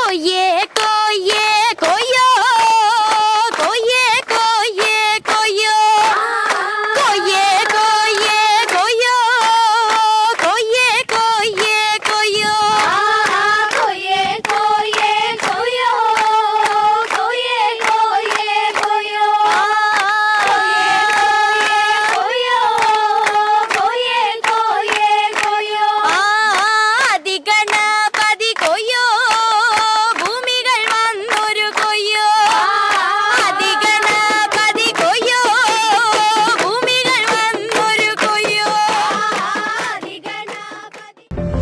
കൊയ്യേ കൊയ്യേ കൊയ്യോ കൊയ്യേ കൊയ്യേ കൊയ്യോ കൊയ്യേ കൊയ്യേ കൊയ്യോ കൊയ്യേ കൊയ്യേ കൊയ്യോ കൊയ്യേ കൊയ്യേ കൊയ്യോ കൊയ്യേ കൊയ്യേ കൊയ്യോ കൊയ്യേ കൊയ്യേ കൊയ്യേ കൊയ്യോ ആദിഗണപതി കൊയ്യോ ഭൂമികൾ വന്നൊരു കൊയ്യോ ആദിഗണപതി കൊയ്യോ ഭൂമികൾ വന്നൊരു കൊയ്യോ ആദിഗണപതി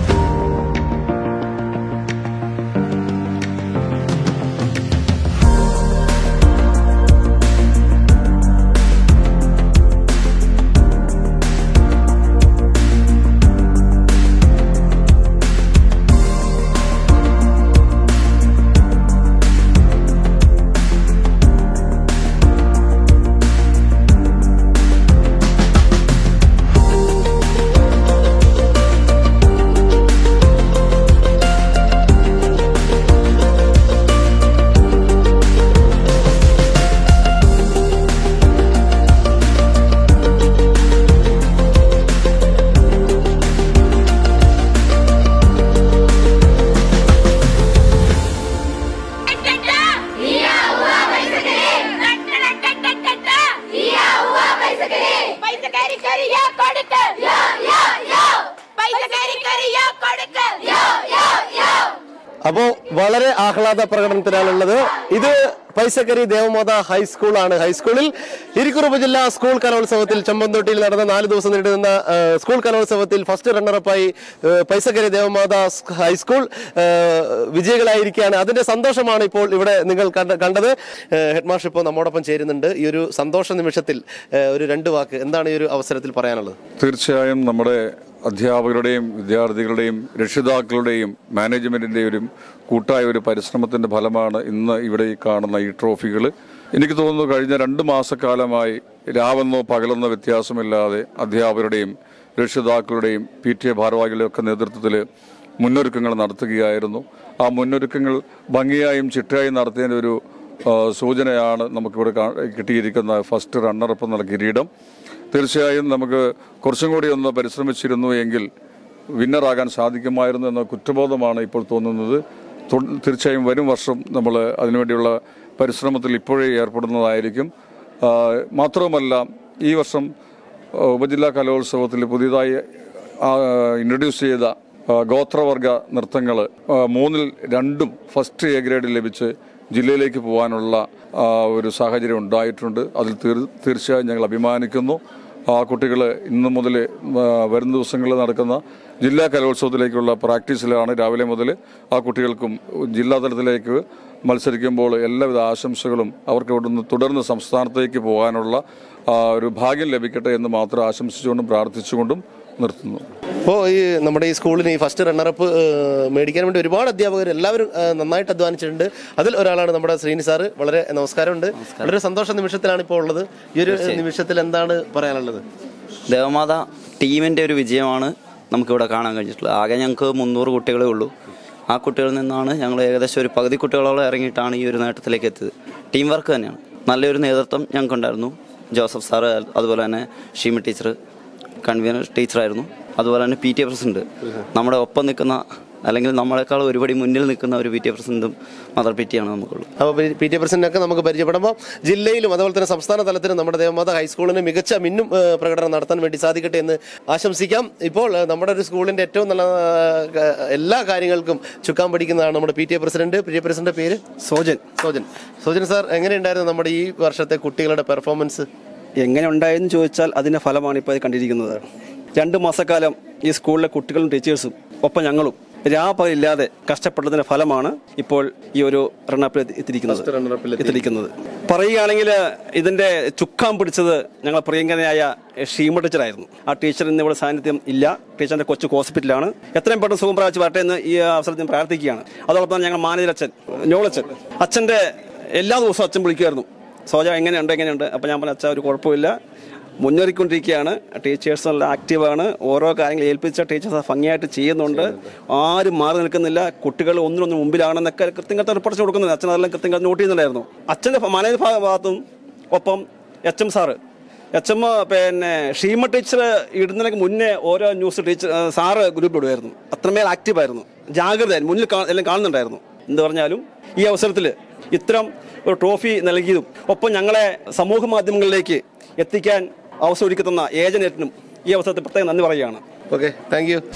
അപ്പോ വളരെ ആഹ്ലാദ പ്രകടനത്തിലാണുള്ളത് ഇത് പൈസക്കരി ദേവമാത ഹൈസ്കൂളാണ് ഹൈസ്കൂളിൽ ഇരിക്കുറുപ്പ് ജില്ലാ സ്കൂൾ കലോത്സവത്തിൽ ചെമ്പന്തൊട്ടിയിൽ നടന്ന നാല് ദിവസം നീണ്ടുനിന്ന ആ, സ്കൂൾ കലോത്സവത്തിൽ ഫസ്റ്റ് റണ്ണറപ്പായി ആ, പൈസക്കരി ദേവമാത സ് ഹൈസ്കൂൾ ആ, വിജയികളായിരിക്കുകയാണ് അതിന്റെ സന്തോഷമാണ് ഇപ്പോൾ ഇവിടെ നിങ്ങൾ കണ്ട- കണ്ടത് ഹെഡ് മാസ്റ്റർ ഇപ്പോൾ നമ്മോടൊപ്പം ചേരുന്നുണ്ട് ഈ ഒരു സന്തോഷ നിമിഷത്തിൽ ആ, ഒരു രണ്ട് വാക്ക് എന്താണ് ഈ ഒരു അവസരത്തിൽ പറയാനുള്ളത് തീർച്ചയായും നമ്മുടെ അധ്യാപകരുടെയും വിദ്യാർത്ഥികളുടെയും രക്ഷിതാക്കളുടെയും മാനേജ്മെന്റിന്റെയും ഒരു കൂട്ടായ ഒരു പരിശ്രമത്തിന്റെ ഫലമാണ് ഇന്ന് ഇവിടെ ഈ കാണുന്ന ഈ ട്രോഫികൾ എനിക്ക് തോന്നുന്നു കഴിഞ്ഞ രണ്ട് മാസക്കാലമായി രാവെന്നോ പകലെന്നോ വ്യത്യാസമില്ലാതെ അധ്യാപകരുടെയും രക്ഷിതാക്കളുടെയും പി ടി എ ഭാരവാഹികളുടെയും ഒക്കെ നേതൃത്വത്തിൽ മുന്നൊരുക്കങ്ങൾ നടത്തുകയായിരുന്നു ആ മുന്നൊരുക്കങ്ങൾ ഭംഗിയായും ചിട്ടയായും നടത്തിയതിൻ്റെ ഒരു ആ, സൂചനയാണ് നമുക്കിവിടെ കാ- കിട്ടിയിരിക്കുന്ന ഫസ്റ്റ് റണ്ണറപ്പ് എന്നുള്ള കിരീടം തീർച്ചയായും നമുക്ക് കുറച്ചും കൂടി ഒന്ന് പരിശ്രമിച്ചിരുന്നു എങ്കിൽ വിന്നറാകാൻ സാധിക്കുമായിരുന്നു എന്ന കുറ്റബോധമാണ് ഇപ്പോൾ തോന്നുന്നത് തു- തീർച്ചയായും വരും വർഷം നമ്മൾ അതിനുവേണ്ടിയുള്ള പരിശ്രമത്തിൽ ഇപ്പോഴേ ഏർപ്പെടുന്നതായിരിക്കും ആ, മാത്രവുമല്ല ഈ വർഷം ആ, ഉപജില്ലാ കലോത്സവത്തിൽ പുതിയതായി ഇൻട്രൊഡ്യൂസ് ചെയ്ത ആ, ഗോത്രവർഗ നൃത്തങ്ങൾ മൂന്നിൽ രണ്ടും ഫസ്റ്റ് എ ഗ്രേഡ് ലഭിച്ച് ജില്ലയിലേക്ക് പോകാനുള്ള ആ, ഒരു സാഹചര്യം ഉണ്ടായിട്ടുണ്ട് അതിൽ തീർ- തീർച്ചയായും ഞങ്ങൾ അഭിമാനിക്കുന്നു ആ കുട്ടികൾ ഇന്നു മുതൽ വരും ദിവസങ്ങളിൽ നടക്കുന്ന ജില്ലാ കലോത്സവത്തിലേക്കുള്ള പ്രാക്ടീസിലാണ് രാവിലെ മുതൽ ആ കുട്ടികൾക്കും ജില്ലാ തലത്തിലേക്ക് മത്സരിക്കുമ്പോൾ എല്ലാവിധ ആശംസകളും അവർക്ക് ഇവിടുന്ന് തുടർന്ന് സംസ്ഥാനത്തേക്ക് പോകാനുള്ള ആ, ഒരു ഭാഗ്യം ലഭിക്കട്ടെ എന്ന് മാത്രം ആശംസിച്ചുകൊണ്ടും പ്രാർത്ഥിച്ചുകൊണ്ടും നിർത്തുന്നു ഇപ്പോൾ ഈ നമ്മുടെ ഈ സ്കൂളിന് ഈ ഫസ്റ്റ് റണ്ണറപ്പ് മേടിക്കാൻ വേണ്ടി ഒരുപാട് അധ്യാപകർ എല്ലാവരും ആ, നന്നായിട്ട് അധ്വാനിച്ചിട്ടുണ്ട് അതിൽ ഒരാളാണ് നമ്മുടെ ശ്രീനി സാറ് വളരെ നമസ്കാരമുണ്ട് വളരെ സന്തോഷ നിമിഷത്തിലാണ് ഇപ്പോൾ ഉള്ളത് ഈ ഒരു നിമിഷത്തിൽ എന്താണ് പറയാനുള്ളത് ദേവമാത ടീമിൻ്റെ ഒരു വിജയമാണ് നമുക്കിവിടെ കാണാൻ കഴിഞ്ഞിട്ടുള്ളത് ആകെ ഞങ്ങൾക്ക് മുന്നൂറ് കുട്ടികളേ ഉള്ളൂ ആ കുട്ടികളിൽ നിന്നാണ് ഞങ്ങൾ ഏകദേശം ഒരു പകുതി കുട്ടികളോളം ഇറങ്ങിയിട്ടാണ് ഈ ഒരു നേട്ടത്തിലേക്ക് എത്തിയത് ടീം വർക്ക് തന്നെയാണ് നല്ലൊരു നേതൃത്വം ഞങ്ങൾക്കുണ്ടായിരുന്നു ജോസഫ് സാറ് അതുപോലെ തന്നെ ഷീമ ടീച്ചർ കൺവീനർ ടീച്ചറായിരുന്നു അതുപോലെ തന്നെ പി ടി എ പ്രസിഡന്റ് നമ്മുടെ ഒപ്പം നിൽക്കുന്ന അല്ലെങ്കിൽ നമ്മളെക്കാൾ ഒരുപടി മുന്നിൽ നിൽക്കുന്ന ഒരു പി ടി എ പ്രസിഡന്റും മദർ പി ടി ആണ് നമുക്കുള്ളത് അപ്പോൾ പി ടി പ്രസിഡന്റൊക്കെ നമുക്ക് പരിചയപ്പെടുമ്പോൾ ജില്ലയിലും അതുപോലെ തന്നെ സംസ്ഥാന തലത്തിലും നമ്മുടെ ദേവമാത ഹൈസ്കൂളിന് മികച്ച മിന്നും ആ, പ്രകടനം നടത്താൻ വേണ്ടി സാധിക്കട്ടെ എന്ന് ആശംസിക്കാം ഇപ്പോൾ ആ, നമ്മുടെ ഒരു സ്കൂളിന്റെ ഏറ്റവും നല്ല ആ, എല്ലാ കാര്യങ്ങൾക്കും ചുക്കാൻ പിടിക്കുന്നതാണ് നമ്മുടെ P T A president P T A president പേര് സോജൻ സോജൻ സോജൻ സാർ എങ്ങനെയുണ്ടായിരുന്നു നമ്മുടെ ഈ വർഷത്തെ കുട്ടികളുടെ പെർഫോമൻസ് എങ്ങനെ ഉണ്ടായെന്ന് ചോദിച്ചാൽ അതിന്റെ ഫലമാണ് ഇപ്പോൾ കണ്ടിരിക്കുന്നത് രണ്ട് മാസക്കാലം ഈ സ്കൂളിലെ കുട്ടികളും ടീച്ചേഴ്സും ഒപ്പം ഞങ്ങളും രാപകലില്ലാതെ കഷ്ടപ്പെട്ടതിന്റെ ഫലമാണ് ഇപ്പോൾ ഈ ഒരു റണ്ണപ്പിൽ എത്തിയിരിക്കുന്നത് റണ്ണറപ്പിൽ എത്തിയിരിക്കുന്നത് പറയുകയാണെങ്കിൽ ഇതിന്റെ ചുക്കാൻ പിടിച്ചത് ഞങ്ങളെ പ്രിയങ്കരനായ ഷീമ ടീച്ചറായിരുന്നു ആ ടീച്ചർ ഇന്ന് ഇവിടെ സാന്നിധ്യം ഇല്ല ടീച്ചറിന്റെ കൊച്ചു ഹോസ്പിറ്റലാണ് എത്രയും പെട്ടെന്ന് സുഖം പ്രാപിച്ച് വരട്ടെ എന്ന് ഈ അവസരത്തിൽ പ്രാർത്ഥിക്കുകയാണ് അതോടൊപ്പം തന്നെ ഞങ്ങൾ മാനേജർ അച്ഛൻ ഞോളച്ചൻ അച്ഛന്റെ എല്ലാ ദിവസവും അച്ഛൻ വിളിക്കുമായിരുന്നു സോജ എങ്ങനെയുണ്ട് എങ്ങനെയുണ്ട് അപ്പം ഞാൻ പറഞ്ഞ അച്ഛൻ ഒരു കുഴപ്പമില്ല മുന്നേറിക്കൊണ്ടിരിക്കുകയാണ് ടീച്ചേഴ്സ് നല്ല ആക്റ്റീവാണ് ഓരോ കാര്യങ്ങൾ ഏൽപ്പിച്ച ടീച്ചേഴ്സ് ഭംഗിയായിട്ട് ചെയ്യുന്നുണ്ട് ആരും മാറി നിൽക്കുന്നില്ല കുട്ടികൾ ഒന്നിനൊന്ന് മുമ്പിലാണെന്നൊക്കെ കൃത്യമായിട്ട് റിപ്പോർട്ട് കൊടുക്കുന്നുണ്ട് അച്ഛൻ അതെല്ലാം കൃത്യമായിട്ട് നോട്ട് ചെയ്യുന്നുണ്ടായിരുന്നു അച്ഛൻ്റെ മാനേജ് ഭാഗത്തും ഒപ്പം H M sir H M പിന്നെ ഷീമ ടീച്ചർ ഇടുന്നതിന് മുന്നേ ഓരോ ന്യൂസ് ടീച്ചർ ആ, സാറ് ഗ്രൂപ്പിൽ ഇടുമായിരുന്നു അത്രമേൽ ആക്റ്റീവായിരുന്നു ജാഗ്രതയായിരുന്നു മുന്നിൽ കാ- എല്ലാം കാണുന്നുണ്ടായിരുന്നു എന്ത് പറഞ്ഞാലും ഈ അവസരത്തിൽ ഇത്തരം ഒരു ട്രോഫി നൽകിയതും ഒപ്പം ഞങ്ങളെ സമൂഹ മാധ്യമങ്ങളിലേക്ക് എത്തിക്കാൻ അവസരം ഒരുക്കി തന്ന ഏജന്റിനും ഈ അവസരത്തിൽ പ്രത്യേകം നന്ദി പറയുകയാണ് ഓക്കെ താങ്ക് യു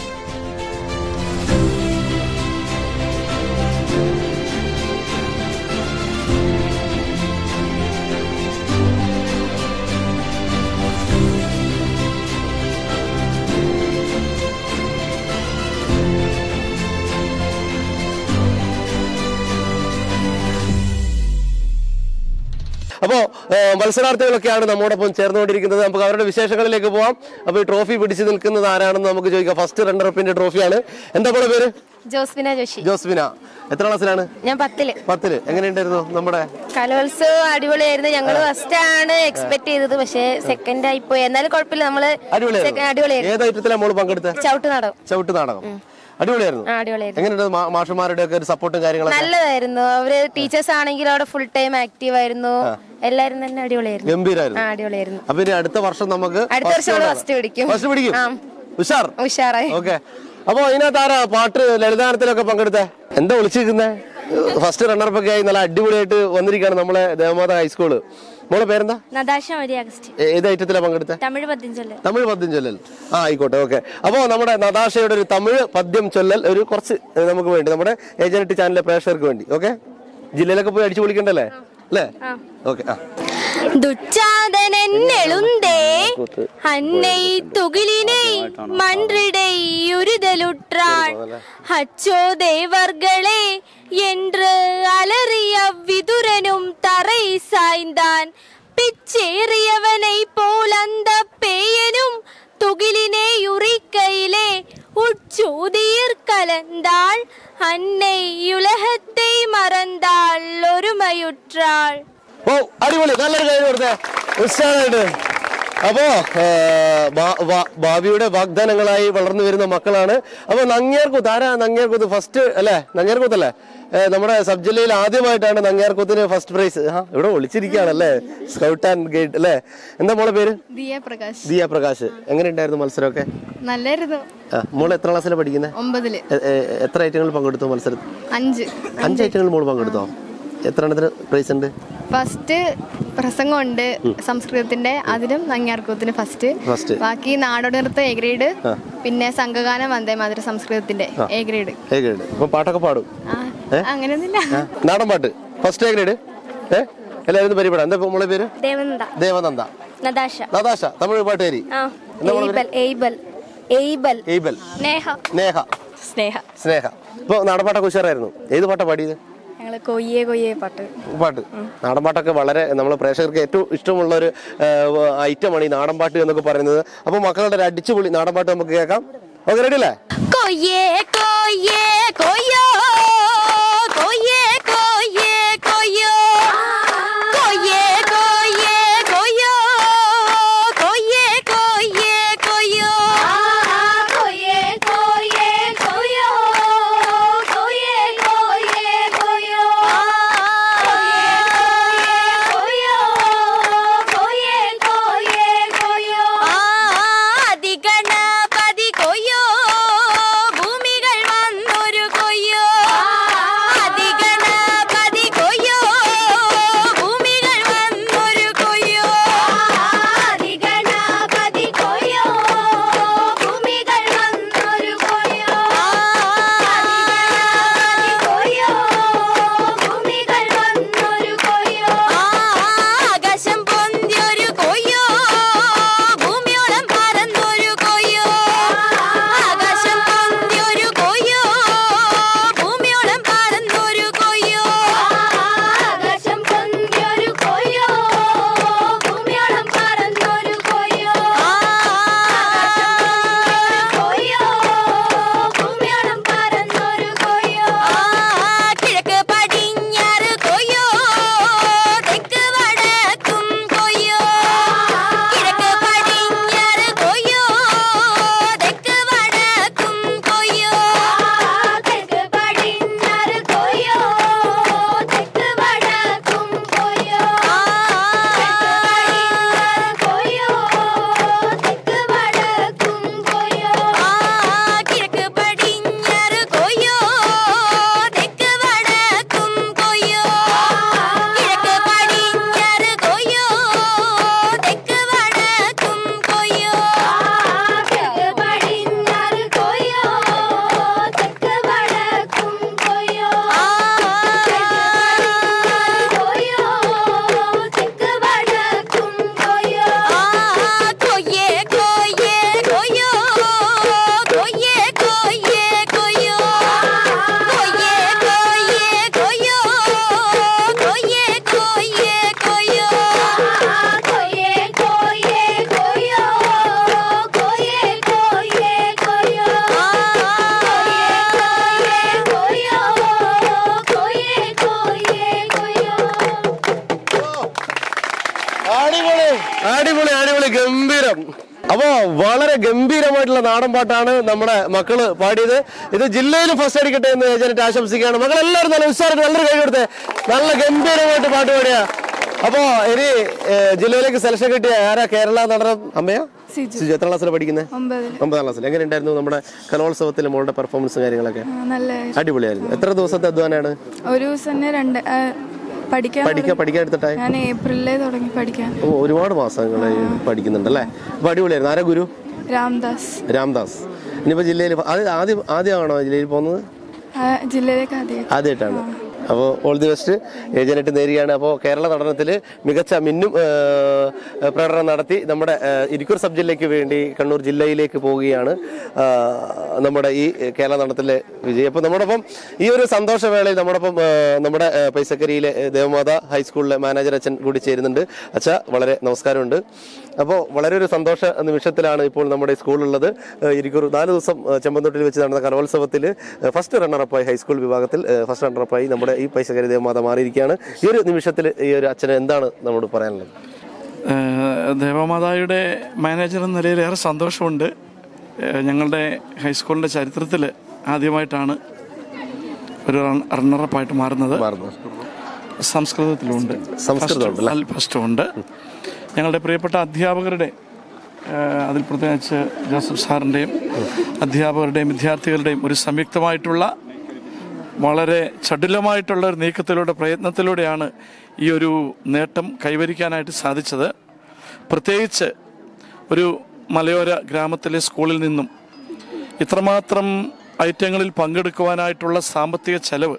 അപ്പോ ഏഹ്, മത്സരാർത്ഥികളൊക്കെയാണ് നമ്മോടൊപ്പം ചേർന്നുകൊണ്ടിരിക്കുന്നത് നമുക്ക് അവരുടെ വിശേഷങ്ങളിലേക്ക് പോവാം അപ്പൊ ഈ ട്രോഫി പിടിച്ചു നിൽക്കുന്നത് ആരാണെന്ന് നമുക്ക് ചോദിക്കാം ഫസ്റ്റ് റണ്ണർ അപ്പിന്റെ ട്രോഫിയാണ് എന്താ പോലെ പേര് ജോസ്ഫിന ജോഷി ജോസ്മിന എത്ര ക്ലാസ്സിലാണ് ഞാൻ പത്തില് പത്തില് എങ്ങനെയുണ്ടായിരുന്നു നമ്മുടെ കലോത്സവം അടിപൊളിയായിരുന്നു ഞങ്ങൾ ഫസ്റ്റ് ആണ് എക്സ്പെക്ട് ചെയ്തത് പക്ഷേ സെക്കൻഡ് ആയി പോയി എന്നാലും കുഴപ്പമില്ല നമ്മള് second അടിപൊളിയായിരുന്നു അടിപൊളിയായിരുന്നു ഏത് ഐറ്റത്തിലാണ് മോള് പങ്കെടുത്തത് ചവിട്ട് നടം ചവിട്ട് നാടകം അടിപൊളിയായിരുന്നു ആ അടിപൊളിയായിരുന്നു എങ്ങനെയുണ്ട് മാ- മാഷുമാരുടെ ഒക്കെ ഒരു സപ്പോർട്ടും കാര്യങ്ങളൊക്കെ നല്ലതായിരുന്നു അവര് ടീച്ചേഴ്സ് ആണെങ്കിലും അവിടെ ഫുൾ ടൈം ആക്റ്റീവ് ആയിരുന്നു എല്ലാരും തന്നെ അടിപൊളിയായിരുന്നു ആ ഗംഭീരായിരുന്നു അടിപൊളിയായിരുന്നു അപ്പൊ ഇനി അടുത്ത വർഷം നമുക്ക് അടുത്ത വർഷം അവള് first പിടിക്കും. ഫസ്റ്റ് പിടിക്കും ആ. ഉഷാർ ഉഷാറായി ഓക്കെ അപ്പൊ ഇതിനകത്ത് ആരാ പാട്ട് ലളിതാനത്തിലൊക്കെ പങ്കെടുത്തേ എന്താ വിളിച്ചിരിക്കുന്നേ ഫസ്റ്റ് റണ്ണറപ്പ് ഒക്കെ ആയി നല്ല അടിപൊളിയായിട്ട് വന്നിരിക്കുകയാണ് നമ്മളെ ദേവമാത ഹൈസ്കൂള് മോളെ പേരെന്താ നദാശ മരി അഗസ്റ്റ് ഏ- ഏത് ഐറ്റത്തിലാ പങ്കെടുത്തേ തമിഴ് പദ്യം ചൊല്ല് തമിഴ് പദ്യം ചൊല്ലൽ ആ ആയിക്കോട്ടെ ഓക്കെ അപ്പോൾ നമ്മുടെ നതാശയുടെ ഒരു തമിഴ് പദ്യം ചൊല്ലൽ ഒരു കുറച്ച് ഏ, നമുക്ക് വേണ്ടി നമ്മുടെ ഏജന്റ് ചാനലിലെ പ്രേക്ഷകർക്ക് വേണ്ടി ഓക്കെ ജില്ലയിലൊക്കെ പോയി അടിച്ചു പൊളിക്കണ്ടല്ലേ അല്ലേ ഓക്കെ ആ துச்சாதனெழுந்தே அன்னை துகிலினை மன்றிடை உறுதலுற்றாள் அச்சோ தேவர்களே என்று அலறிய விதுரனும் தரை சாய்ந்தான் பிச்சேறியவனை போல் அந்த பேயனும் துகிலினை உரிக்கையிலே உட்சூதியிற் கலந்தாள் அன்னை உலகத்தை மறந்தாள் ஒருமையுற்றாள் ഓ അടിപൊളി നല്ലൊരു കൈ കൊടുത്തേ ഉത്സാഹമായിട്ട് അപ്പോ ഏ, ഭാ- ഭാ- ഭാവിയുടെ വാഗ്ദാനങ്ങളായി വളർന്നു വരുന്ന മക്കളാണ് അപ്പൊ നങ്ങ്യാർകൂത്ത് ആരാ നങ്ങ്യാർകൂത്ത് ഫസ്റ്റ് അല്ലേ നങ്ങ്യാർകൂത്തല്ലേ ഏ, നമ്മുടെ സബ് ജില്ലയിൽ ആദ്യമായിട്ടാണ് നങ്ങ്യാർകൂത്തിന് ഫസ്റ്റ് പ്രൈസ് ആ ഇവിടെ ഒളിച്ചിരിക്കുകയാണല്ലേ സ്കൗട്ട് ആൻഡ് ഗൈഡ് അല്ലേ എന്താ മോളെ പേര് ദിയ പ്രകാശ് ദിയ പ്രകാശ് എങ്ങനെയുണ്ടായിരുന്നു മത്സരമൊക്കെ നല്ലായിരുന്നു ആ, മോള് എത്ര ക്ലാസ്സിലാണ് പഠിക്കുന്നത് ഒമ്പതില് എത്ര ഐറ്റങ്ങൾ പങ്കെടുത്തു മത്സരത്തിൽ അഞ്ച് അഞ്ച് ഐറ്റങ്ങൾ മോള് പങ്കെടുത്തോ എത്ര എണ്ണത്തിന് പ്രൈസ് ഉണ്ട് ഫസ്റ്റ് പ്രസംഗമുണ്ട് സംസ്കൃതത്തിന്റെ അതിലും നങ്ങ്യാർക്കൂത്തിന് ഫസ്റ്റ് ഫസ്റ്റ് ബാക്കി നാടോടി നൃത്തം എ ഗ്രേഡ് പിന്നെ സംഘഗാനം വന്ദേ മാതര സംസ്കൃതത്തിന്റെ എ ഗ്രേഡ് ഏ ഗ്രേഡ് അപ്പൊ പാട്ടൊക്കെ പാടും ആ അങ്ങനെയൊന്നുമില്ല ആ, നാടൻ പാട്ട് ഫസ്റ്റ് എ ഗ്രേഡ് ഏ എല്ലാവരും പരിപാടി എന്താ മോളെ പേര് ദേവനന്ദ ദേവനന്ദ നദാശ നതാശ തമിഴ് പാട്ടുകാരി ആ എന്താ മോളെ Abel Abel Abel Abel Neha Neha Sneha Sneha ഇപ്പൊ നാടൻ പാട്ടൊക്കെ ഉഷാറായിരുന്നു ഏത് പാട്ടാ പാടിയത് ഞങ്ങള് കൊയ്യേ കൊയ്യേ പാട്ട് പാട്ട് നാടൻ പാട്ടൊക്കെ വളരെ നമ്മളെ പ്രേക്ഷകർക്ക് ഏറ്റവും ഇഷ്ടമുള്ള ഒരു ഐറ്റമാണ് ഈ നാടൻ പാട്ട് എന്നൊക്കെ പറയുന്നത് അപ്പൊ മക്കളുടെ ഒരു അടിച്ചുപൊളി നാടൻ പാട്ട് നമുക്ക് കേൾക്കാം ഓക്കെ റെഡി അല്ലേ കൊയ്യേ കൊയ്യേ കൊയ്യോ കൊയ്യേ കൊയ്യേ കൊയ്യോ കൊയ്യേ കൊയ്യേ കൊയ്യോ കൊയ്യേ കൊയ്യേ കൊയ്യോ കൊയ്യേ കൊയ്യേ കൊയ്യോ കൊയ്യേ കൊയ്യേ കൊയ്യോ കൊയ്യേ കൊയ്യേ കൊയ്യേ കൊയ്യോ അതിഗണപതി കൊയ്യോ ഭൂമികൾ വന്നൊരു കൊയ്യോ അടിപൊളി ഗംഭീരം അപ്പോ വളരെ ഗംഭീരമായിട്ടുള്ള നാടൻ പാട്ടാണ് നമ്മുടെ മക്കള് പാടിയത് ഇത് ജില്ലയിലും ഫസ്റ്റ് അടിക്കട്ടെ എന്ന് ഏജന്റ് ആശംസിക്കുകയാണ് മക്കൾ എല്ലാവരും നല്ല ഉത്സാഹമായിട്ട് നല്ലൊരു കൈ കൊടുത്തേ നല്ല ഗംഭീരമായിട്ട് പാട്ട് പാടിയ അപ്പോ ഇനി ഏഹ്, ജില്ലയിലേക്ക് സെലക്ഷൻ കിട്ടിയ ആരാ കേരള നടനം അമ്മയാ സിജു എത്ര ക്ലാസ്സിലാണ് പഠിക്കുന്നത് ഒമ്പതിൽ ഒമ്പതാം ക്ലാസ്സിൽ എങ്ങനെ ഉണ്ടായിരുന്നു നമ്മുടെ കലോത്സവത്തിൽ മോളുടെ പെർഫോമൻസും കാര്യങ്ങളൊക്കെ നല്ല അടിപൊളിയായിരുന്നു എത്ര ദിവസത്തെ അധ്വാനാണ് ഒരു ദിവസം തന്നെ രണ്ട് ആ, പഠിക്കാൻ പഠിക്കാൻ പഠിക്കാൻ എടുത്തിട്ടായി ഞാൻ ഏപ്രിലിലേ തുടങ്ങി പഠിക്കാൻ ഓ ഒരുപാട് മാസങ്ങളായി പഠിക്കുന്നുണ്ട് അല്ലേ അപ്പൊ അടിപൊളിയായിരുന്നു ആരാ ഗുരു രാംദാസ് രാംദാസ് ഇനിയിപ്പോ ജില്ലയിൽ അത് ആദ്യം ആദ്യമാണോ ജില്ലയിൽ പോകുന്നത് ആ, ജില്ലയിലേക്ക് ആദ്യം ആദ്യമായിട്ടാണ് അപ്പോൾ ഓൾ ദി ബെസ്റ്റ് ഏജനായിട്ട് നേരുകയാണ് അപ്പോൾ കേരള നടനത്തിൽ മികച്ച മിന്നും ആ, പ്രകടനം നടത്തി നമ്മുടെ ആ, ഇരിക്കൂർ സബ് ജില്ലയ്ക്ക് വേണ്ടി കണ്ണൂർ ജില്ലയിലേക്ക് പോവുകയാണ് ആ, നമ്മുടെ ഈ കേരള നടനത്തിലെ വിജയ് അപ്പോൾ നമ്മോടൊപ്പം ഈ ഒരു സന്തോഷവേളയിൽ നമ്മോടൊപ്പം ആ, നമ്മുടെ ആ, പൈസക്കരിയിലെ ആ, ദേവമാത ഹൈസ്കൂളിലെ മാനേജർ അച്ഛൻ കൂടി ചേരുന്നുണ്ട് അച്ഛ വളരെ നമസ്കാരമുണ്ട് അപ്പോൾ വളരെ ഒരു സന്തോഷ നിമിഷത്തിലാണ് ഇപ്പോൾ നമ്മുടെ ഈ സ്കൂളുള്ളത് ആ, ഇരിക്കൂർ നാല് ദിവസം ആ, ചെമ്പന്തൊട്ടിൽ വെച്ച് നടന്ന കലോത്സവത്തിൽ ഫസ്റ്റ് റണ്ണറപ്പായി ഹൈസ്കൂൾ വിഭാഗത്തിൽ ഫസ്റ്റ് റണ്ണറപ്പായി നമ്മുടെ ഈ പൈസക്കരി ദേവമാത മാറിയിരിക്കുകയാണ് ഈ ഒരു നിമിഷത്തിൽ ഈ ഒരു അച്ഛന് എന്താണ് നമ്മോട് പറയാനുള്ളത് ഏഹ് ദേവമാതായുടെ മാനേജർ എന്ന നിലയിൽ ഏറെ സന്തോഷമുണ്ട് ഏഹ് ഞങ്ങളുടെ ഹൈസ്കൂളിൻ്റെ ചരിത്രത്തിൽ ആദ്യമായിട്ടാണ് ഒരു റൺ- റണ്ണറപ്പായിട്ട് മാറുന്നത് മാറുന്നു സംസ്കൃതത്തിലുണ്ട് സംസ്കൃതമുണ്ട് അല്ലേ? ഫസ്റ്റും ഉണ്ട് ഞങ്ങളുടെ പ്രിയപ്പെട്ട അധ്യാപകരുടെ ഏഹ് അതിൽ പ്രത്യേകിച്ച് ജോസഫ് സാറിൻ്റെയും അധ്യാപകരുടെയും വിദ്യാർത്ഥികളുടെയും ഒരു സംയുക്തമായിട്ടുള്ള വളരെ ചടുലമായിട്ടുള്ള ഒരു നീക്കത്തിലൂടെ പ്രയത്നത്തിലൂടെയാണ് ഈ ഒരു നേട്ടം കൈവരിക്കാനായിട്ട് സാധിച്ചത് പ്രത്യേകിച്ച് ഒരു മലയോര ഗ്രാമത്തിലെ സ്കൂളിൽ നിന്നും ഇത്രമാത്രം ഐറ്റങ്ങളിൽ പങ്കെടുക്കുവാനായിട്ടുള്ള സാമ്പത്തിക ചെലവ്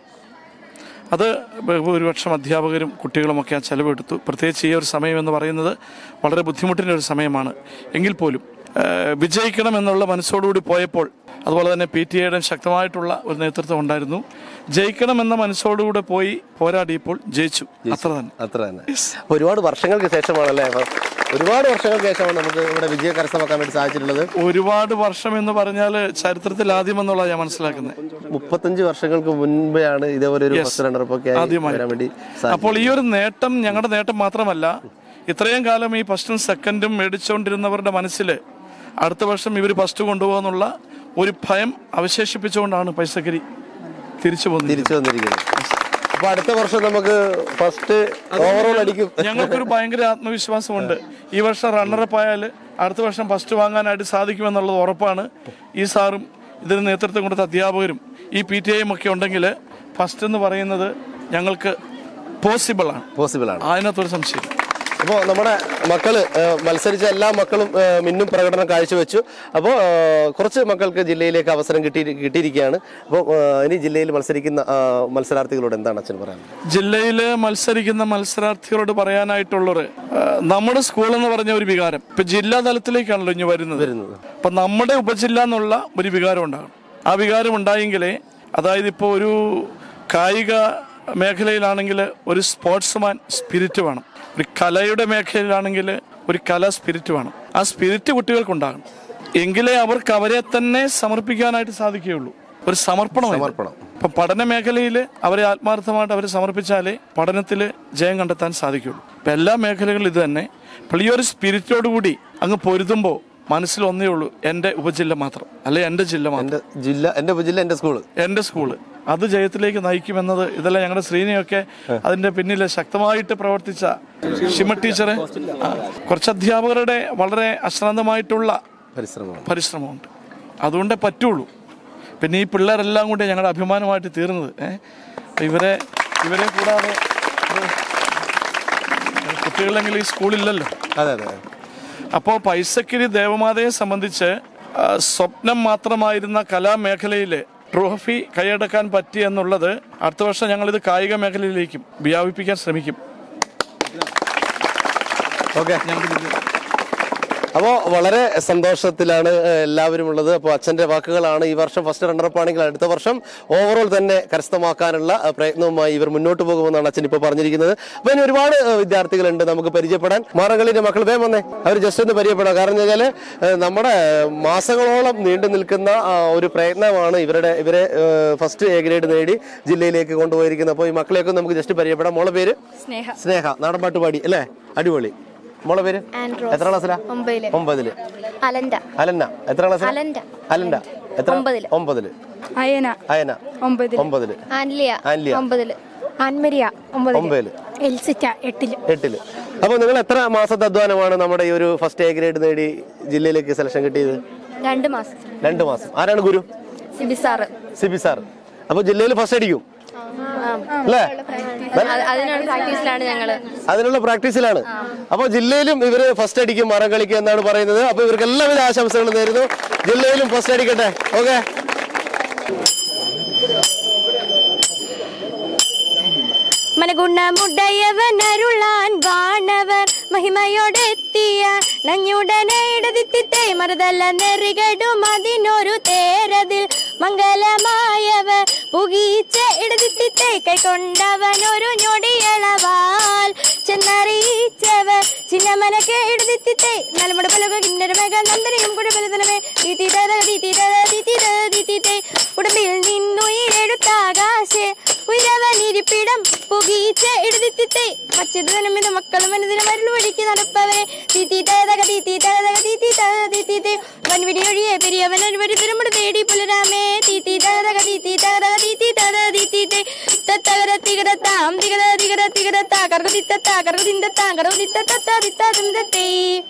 അത് ഭൂരിപക്ഷം അധ്യാപകരും കുട്ടികളുമൊക്കെ ആ ചെലവെടുത്തു പ്രത്യേകിച്ച് ഈ ഒരു സമയം എന്ന് പറയുന്നത് വളരെ ബുദ്ധിമുട്ടിൻ്റെ ഒരു സമയമാണ് എങ്കിൽ പോലും ഏഹ്, വിജയിക്കണം എന്നുള്ള മനസ്സോടുകൂടി പോയപ്പോൾ അതുപോലെ തന്നെ പി ടി എയുടെ ശക്തമായിട്ടുള്ള ഒരു നേതൃത്വം ഉണ്ടായിരുന്നു ജയിക്കണം എന്ന മനസ്സോടുകൂടെ പോയി പോരാടിയപ്പോൾ ജയിച്ചു അത്ര തന്നെ അത്ര തന്നെ അപ്പൊ ഒരുപാട് വർഷങ്ങൾക്ക് ശേഷമാണല്ലേ അപ്പൊ ഒരുപാട് വർഷങ്ങൾക്ക് ശേഷമാണ് നമുക്ക് ഇവിടെ വിജയം കരസ്ഥമാക്കാൻ വേണ്ടി സാധിച്ചിട്ടുള്ളത് ഒരുപാട് വർഷം എന്ന് പറഞ്ഞാൽ ചരിത്രത്തിൽ ആദ്യമെന്നുള്ള ഞാൻ മനസ്സിലാക്കുന്നത് മുപ്പത്തഞ്ച് വർഷങ്ങൾക്ക് മുൻപെയാണ് ഇതേപോലെ ഒരു ഫസ്റ്റ് റണ്ണറപ്പൊക്കെ ആയി ആദ്യമായി വരാൻ വേണ്ടി സാധിച്ചത് അപ്പോൾ ഈ ഒരു നേട്ടം ഞങ്ങളുടെ നേട്ടം മാത്രമല്ല ഇത്രയും കാലം ഈ ഫസ്റ്റും സെക്കൻഡും മേടിച്ചുകൊണ്ടിരുന്നവരുടെ മനസ്സിൽ അടുത്ത വർഷം ഇവർ ഫസ്റ്റ് കൊണ്ടുപോകുന്നുള്ള ഒരു ഭയം അവശേഷിപ്പിച്ചുകൊണ്ടാണ് പൈസക്കരി തിരിച്ചു പോകുന്നത് തിരിച്ചു വന്നിരിക്കുന്നത് അപ്പൊ അടുത്ത വർഷം നമുക്ക് ഫസ്റ്റ് ഓവറോൾ അടിക്കും ഞങ്ങൾക്കൊരു ഭയങ്കര ആത്മവിശ്വാസമുണ്ട് ഈ വർഷം റണ്ണറപ്പ് ആയാൽ അടുത്ത വർഷം ഫസ്റ്റ് വാങ്ങാനായിട്ട് സാധിക്കുമെന്നുള്ളത് ഉറപ്പാണ് ഈ സാറും ഇതിന് നേതൃത്വം കൊടുത്ത അധ്യാപകരും ഈ പി ടി ഐയും ഒക്കെ ഉണ്ടെങ്കിൽ ഫസ്റ്റ് എന്ന് പറയുന്നത് ഞങ്ങൾക്ക് പോസിബിളാണ് പോസിബിൾ ആണ് അതിനകത്തൊരു സംശയം അപ്പോൾ നമ്മുടെ മക്കള് ഏഹ്, മത്സരിച്ച എല്ലാ മക്കളും ഏഹ്, മിന്നും പ്രകടനം കാഴ്ചവെച്ചു അപ്പോൾ കുറച്ച് മക്കൾക്ക് ജില്ലയിലേക്ക് അവസരം കിട്ടി കിട്ടിയിരിക്കുകയാണ് അപ്പോൾ ഇനി ജില്ലയിൽ മത്സരിക്കുന്ന ആ, മത്സരാർത്ഥികളോട് എന്താണ് അച്ഛൻ പറയാനുള്ളത് ജില്ലയിൽ മത്സരിക്കുന്ന മത്സരാർത്ഥികളോട് പറയാനായിട്ടുള്ളത് നമ്മുടെ സ്കൂൾ എന്ന് പറഞ്ഞ ഒരു വികാരം ഇപ്പൊ ജില്ലാ തലത്തിലേക്കാണല്ലോ ഇനി വരുന്നത് വരുന്നത്. അപ്പൊ നമ്മുടെ ഉപജില്ല എന്നുള്ള ഒരു വികാരം ഉണ്ടാകും ആ വികാരം ഉണ്ടായെങ്കിലേ അതായത് ഇപ്പോൾ ഒരു കായിക മേഖലയിലാണെങ്കിൽ ഒരു സ്പോർട്സ്മാൻ സ്പിരിറ്റ് വേണം ഒരു കലയുടെ മേഖലയിലാണെങ്കിൽ ഒരു കല സ്പിരിറ്റ് വേണം ആ സ്പിരിറ്റ് കുട്ടികൾക്കുണ്ടാകണം എങ്കിലേ അവർക്ക് അവരെ തന്നെ സമർപ്പിക്കാനായിട്ട് സാധിക്കുകയുള്ളൂ ഒരു സമർപ്പണം സമർപ്പണം. ഇപ്പൊ പഠന മേഖലയിൽ അവരെ ആത്മാർത്ഥമായിട്ട് അവർ സമർപ്പിച്ചാലേ പഠനത്തിൽ ജയം കണ്ടെത്താൻ സാധിക്കുള്ളൂ ഇപ്പൊ എല്ലാ മേഖലകളിലും ഇത് തന്നെ അപ്പോൾ ഈ ഒരു സ്പിരിറ്റോടുകൂടി അങ്ങ് പൊരുതുമ്പോൾ മനസ്സിൽ ഒന്നേ ഉള്ളൂ എൻ്റെ ഉപജില്ല മാത്രം അല്ലെ എൻ്റെ ജില്ല മാത്രം എൻ്റെ ജില്ല എൻ്റെ ഉപജില്ല എൻ്റെ സ്കൂള് എൻ്റെ സ്കൂള് അത് ജയത്തിലേക്ക് നയിക്കുമെന്നത് ഇതെല്ലാം ഞങ്ങളുടെ ശ്രീനിയൊക്കെ അതിന്റെ പിന്നിൽ ശക്തമായിട്ട് പ്രവർത്തിച്ച ഷിമ ടീച്ചറ് ആ, കുറച്ച് അധ്യാപകരുടെ വളരെ അശ്രാന്തമായിട്ടുള്ള പരിശ്രമമാണ് പരിശ്രമമുണ്ട് അതുകൊണ്ടേ പറ്റുള്ളൂ പിന്നെ ഈ പിള്ളേരെല്ലാം കൂടി ഞങ്ങളുടെ അഭിമാനമായിട്ട് തീർന്നത് ഏഹ് അപ്പൊ ഇവരെ ഇവരെ കൂടാതെ ഇത് കുട്ടികളെങ്കിലും ഈ സ്കൂളില്ലല്ലോ അതെ അതെ അപ്പോൾ പൈസക്കിരി ദേവമാതയെ സംബന്ധിച്ച് ആ, സ്വപ്നം മാത്രമായിരുന്ന കലാമേഖലയിൽ ട്രോഫി കൈയടക്കാൻ പറ്റി എന്നുള്ളത് അടുത്ത വർഷം ഞങ്ങളിത് കായിക മേഖലയിലേക്കും വ്യാപിപ്പിക്കാൻ ശ്രമിക്കും ഓക്കെ അപ്പോൾ വളരെ സന്തോഷത്തിലാണ് ഏഹ്, എല്ലാവരും ഉള്ളത് അപ്പോൾ അച്ഛൻ്റെ വാക്കുകളാണ് ഈ വർഷം ഫസ്റ്റ് റണ്ണറപ്പ് ആണെങ്കിൽ അടുത്ത വർഷം ഓവറോൾ തന്നെ കരസ്ഥമാക്കാനുള്ള ഏഹ്, പ്രയത്നവുമായി ഇവർ മുന്നോട്ട് പോകുമെന്നാണ് അച്ഛൻ ഇപ്പോൾ പറഞ്ഞിരിക്കുന്നത് അപ്പോൾ ഇനി ഒരുപാട് ഏഹ്, വിദ്യാർത്ഥികളുണ്ട് നമുക്ക് പരിചയപ്പെടാൻ മാറകളിൻ്റെ മക്കൾ വേഗം വന്നേ അവർ ജസ്റ്റ് ഒന്ന് പരിചയപ്പെടാം കാരണം എന്ന് വെച്ചാൽ ഏഹ്, നമ്മുടെ മാസങ്ങളോളം നീണ്ടു നിൽക്കുന്ന ആ, ഒരു പ്രയത്നമാണ് ഇവരുടെ ഇവരെ ഫസ്റ്റ് എ ഗ്രേഡ് നേടി ജില്ലയിലേക്ക് കൊണ്ടുപോയിരിക്കുന്നത് അപ്പോൾ ഈ മക്കളെയൊക്കെ നമുക്ക് ജസ്റ്റ് പരിചയപ്പെടാം മോളെ പേര് സ്നേഹ സ്നേഹ നാടൻപാട്ട് പാടി അല്ലേ അടിപൊളി മോളെ പേര് ആൻഡ്രോസ്. എത്ര ക്ലാസ്സിലാ ഒമ്പതില്. ഒമ്പതില് അലൻഡ അലന്ന എത്ര ക്ലാസ്സിലാ അലൻഡ. അലണ്ട എത്ര ഒമ്പതില്. ഒമ്പതില് അയന അയന ഒമ്പതില് ഒമ്പതില് ആൻലിയ ആൻലിയ. ഒമ്പതില് ആൻമരിയ ഒമ്പതില് എൽസിറ്റ എട്ടില് എട്ടില് അപ്പൊ നിങ്ങൾ എത്ര മാസത്തെ അധ്വാനമാണ് നമ്മുടെ ഈ ഒരു ഫസ്റ്റ് എ ഗ്രേഡ് നേടി ജില്ലയിലേക്ക് സെലക്ഷൻ കിട്ടിയത് രണ്ട് മാസം രണ്ട് മാസം ആരാണ് ഗുരു സിബി സാറ് സിബി സാർ അപ്പൊ ജില്ലയിൽ ഫസ്റ്റ് അടിക്കും അല്ലേ അതിനുള്ള പ്രാക്ടീസിലാണ് ഞങ്ങള് അതിനുള്ള പ്രാക്ടീസിലാണ് അപ്പോൾ ജില്ലയിലും ഇവര് ഫസ്റ്റ് അടിക്കും മരം കളിക്കും എന്നാണ് പറയുന്നത് അപ്പൊ ഇവർക്ക് എല്ലാവിധ ആശംസകളും നേരുന്നു ജില്ലയിലും ഫസ്റ്റ് അടിക്കട്ടെ ഓക്കെ മനഗുണമുടയവനരുളാൻ വാണവർ മഹിമയോടെത്തിയ നഞ്ഞുടനെ ഇടതിത്തിത്തെ മറുതല്ല നെറികടും അതിനൊരു തേരതിൽ മംഗലമായവർ പുകീച്ച ഇടതിത്തിത്തെ കൈക്കൊണ്ടവനൊരു ഞൊടിയളവാൽ ചെന്നറിയിച്ചവർ ചിന്നമനക്ക് ഇടതിത്തിത്തെ നലമുട പലക കിന്നരമേഘ നന്ദനയും കുഴപ്പലതനമേ തീതീതത തീതീതത തീതീതത തീതീത്തെ ഉടമ്പിൽ നിന്നുയിരെടുത്താകാശേ ഉയരവനിരിപ്പിടം പുകീച്ച ഇടതിത്തിത്തെ മച്ചതിനമിത മക്കളും മനതിന് മരുളു വഴിക്ക് നടപ്പവരെ തീതീതക തീതീതക തീതീതക തീതീത്തെ വൻവിടിയൊഴിയെ പെരിയവൻ ഒരു തിരുമുട് തേടി പുലരാമേ തീതീതക തീതീതക തീതീതക തീതീത്തെ തത്തകര തികടത്താം തികട തികട തികടത്താ കർഗതിത്തത്താ കർഗതിന്തത്താ കർഗതിത്തത്താ തിത്താ തിന്തത്തേ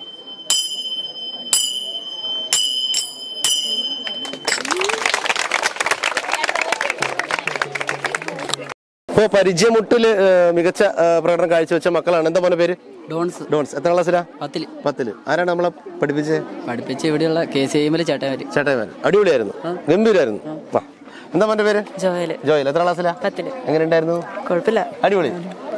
ഇപ്പൊ പരിചയമുട്ടില് ഏഹ്, മികച്ച ഏഹ്, പ്രകടനം കാഴ്ചവെച്ച മക്കളാണ് എന്താ പോലെ പേര് ഡോൺസ് ഡോൺസ് എത്ര ക്ലാസ്സിലാ പത്തില് പത്തില് ആരാണ് നമ്മളെ പഠിപ്പിച്ചത് പഠിപ്പിച്ച് ഇവിടെയുള്ള കെ സി ഐമിലെ ചേട്ടാവര് ചേട്ടായിമാൻ അടിപൊളിയായിരുന്നു ഗംഭീരായിരുന്നു വാ. എന്താ മോന്റെ പേര് ജോയല് ജോയൽ എത്ര ക്ലാസ്സിലാ പത്തില് എങ്ങനെ ഉണ്ടായിരുന്നു കുഴപ്പമില്ല അടിപൊളി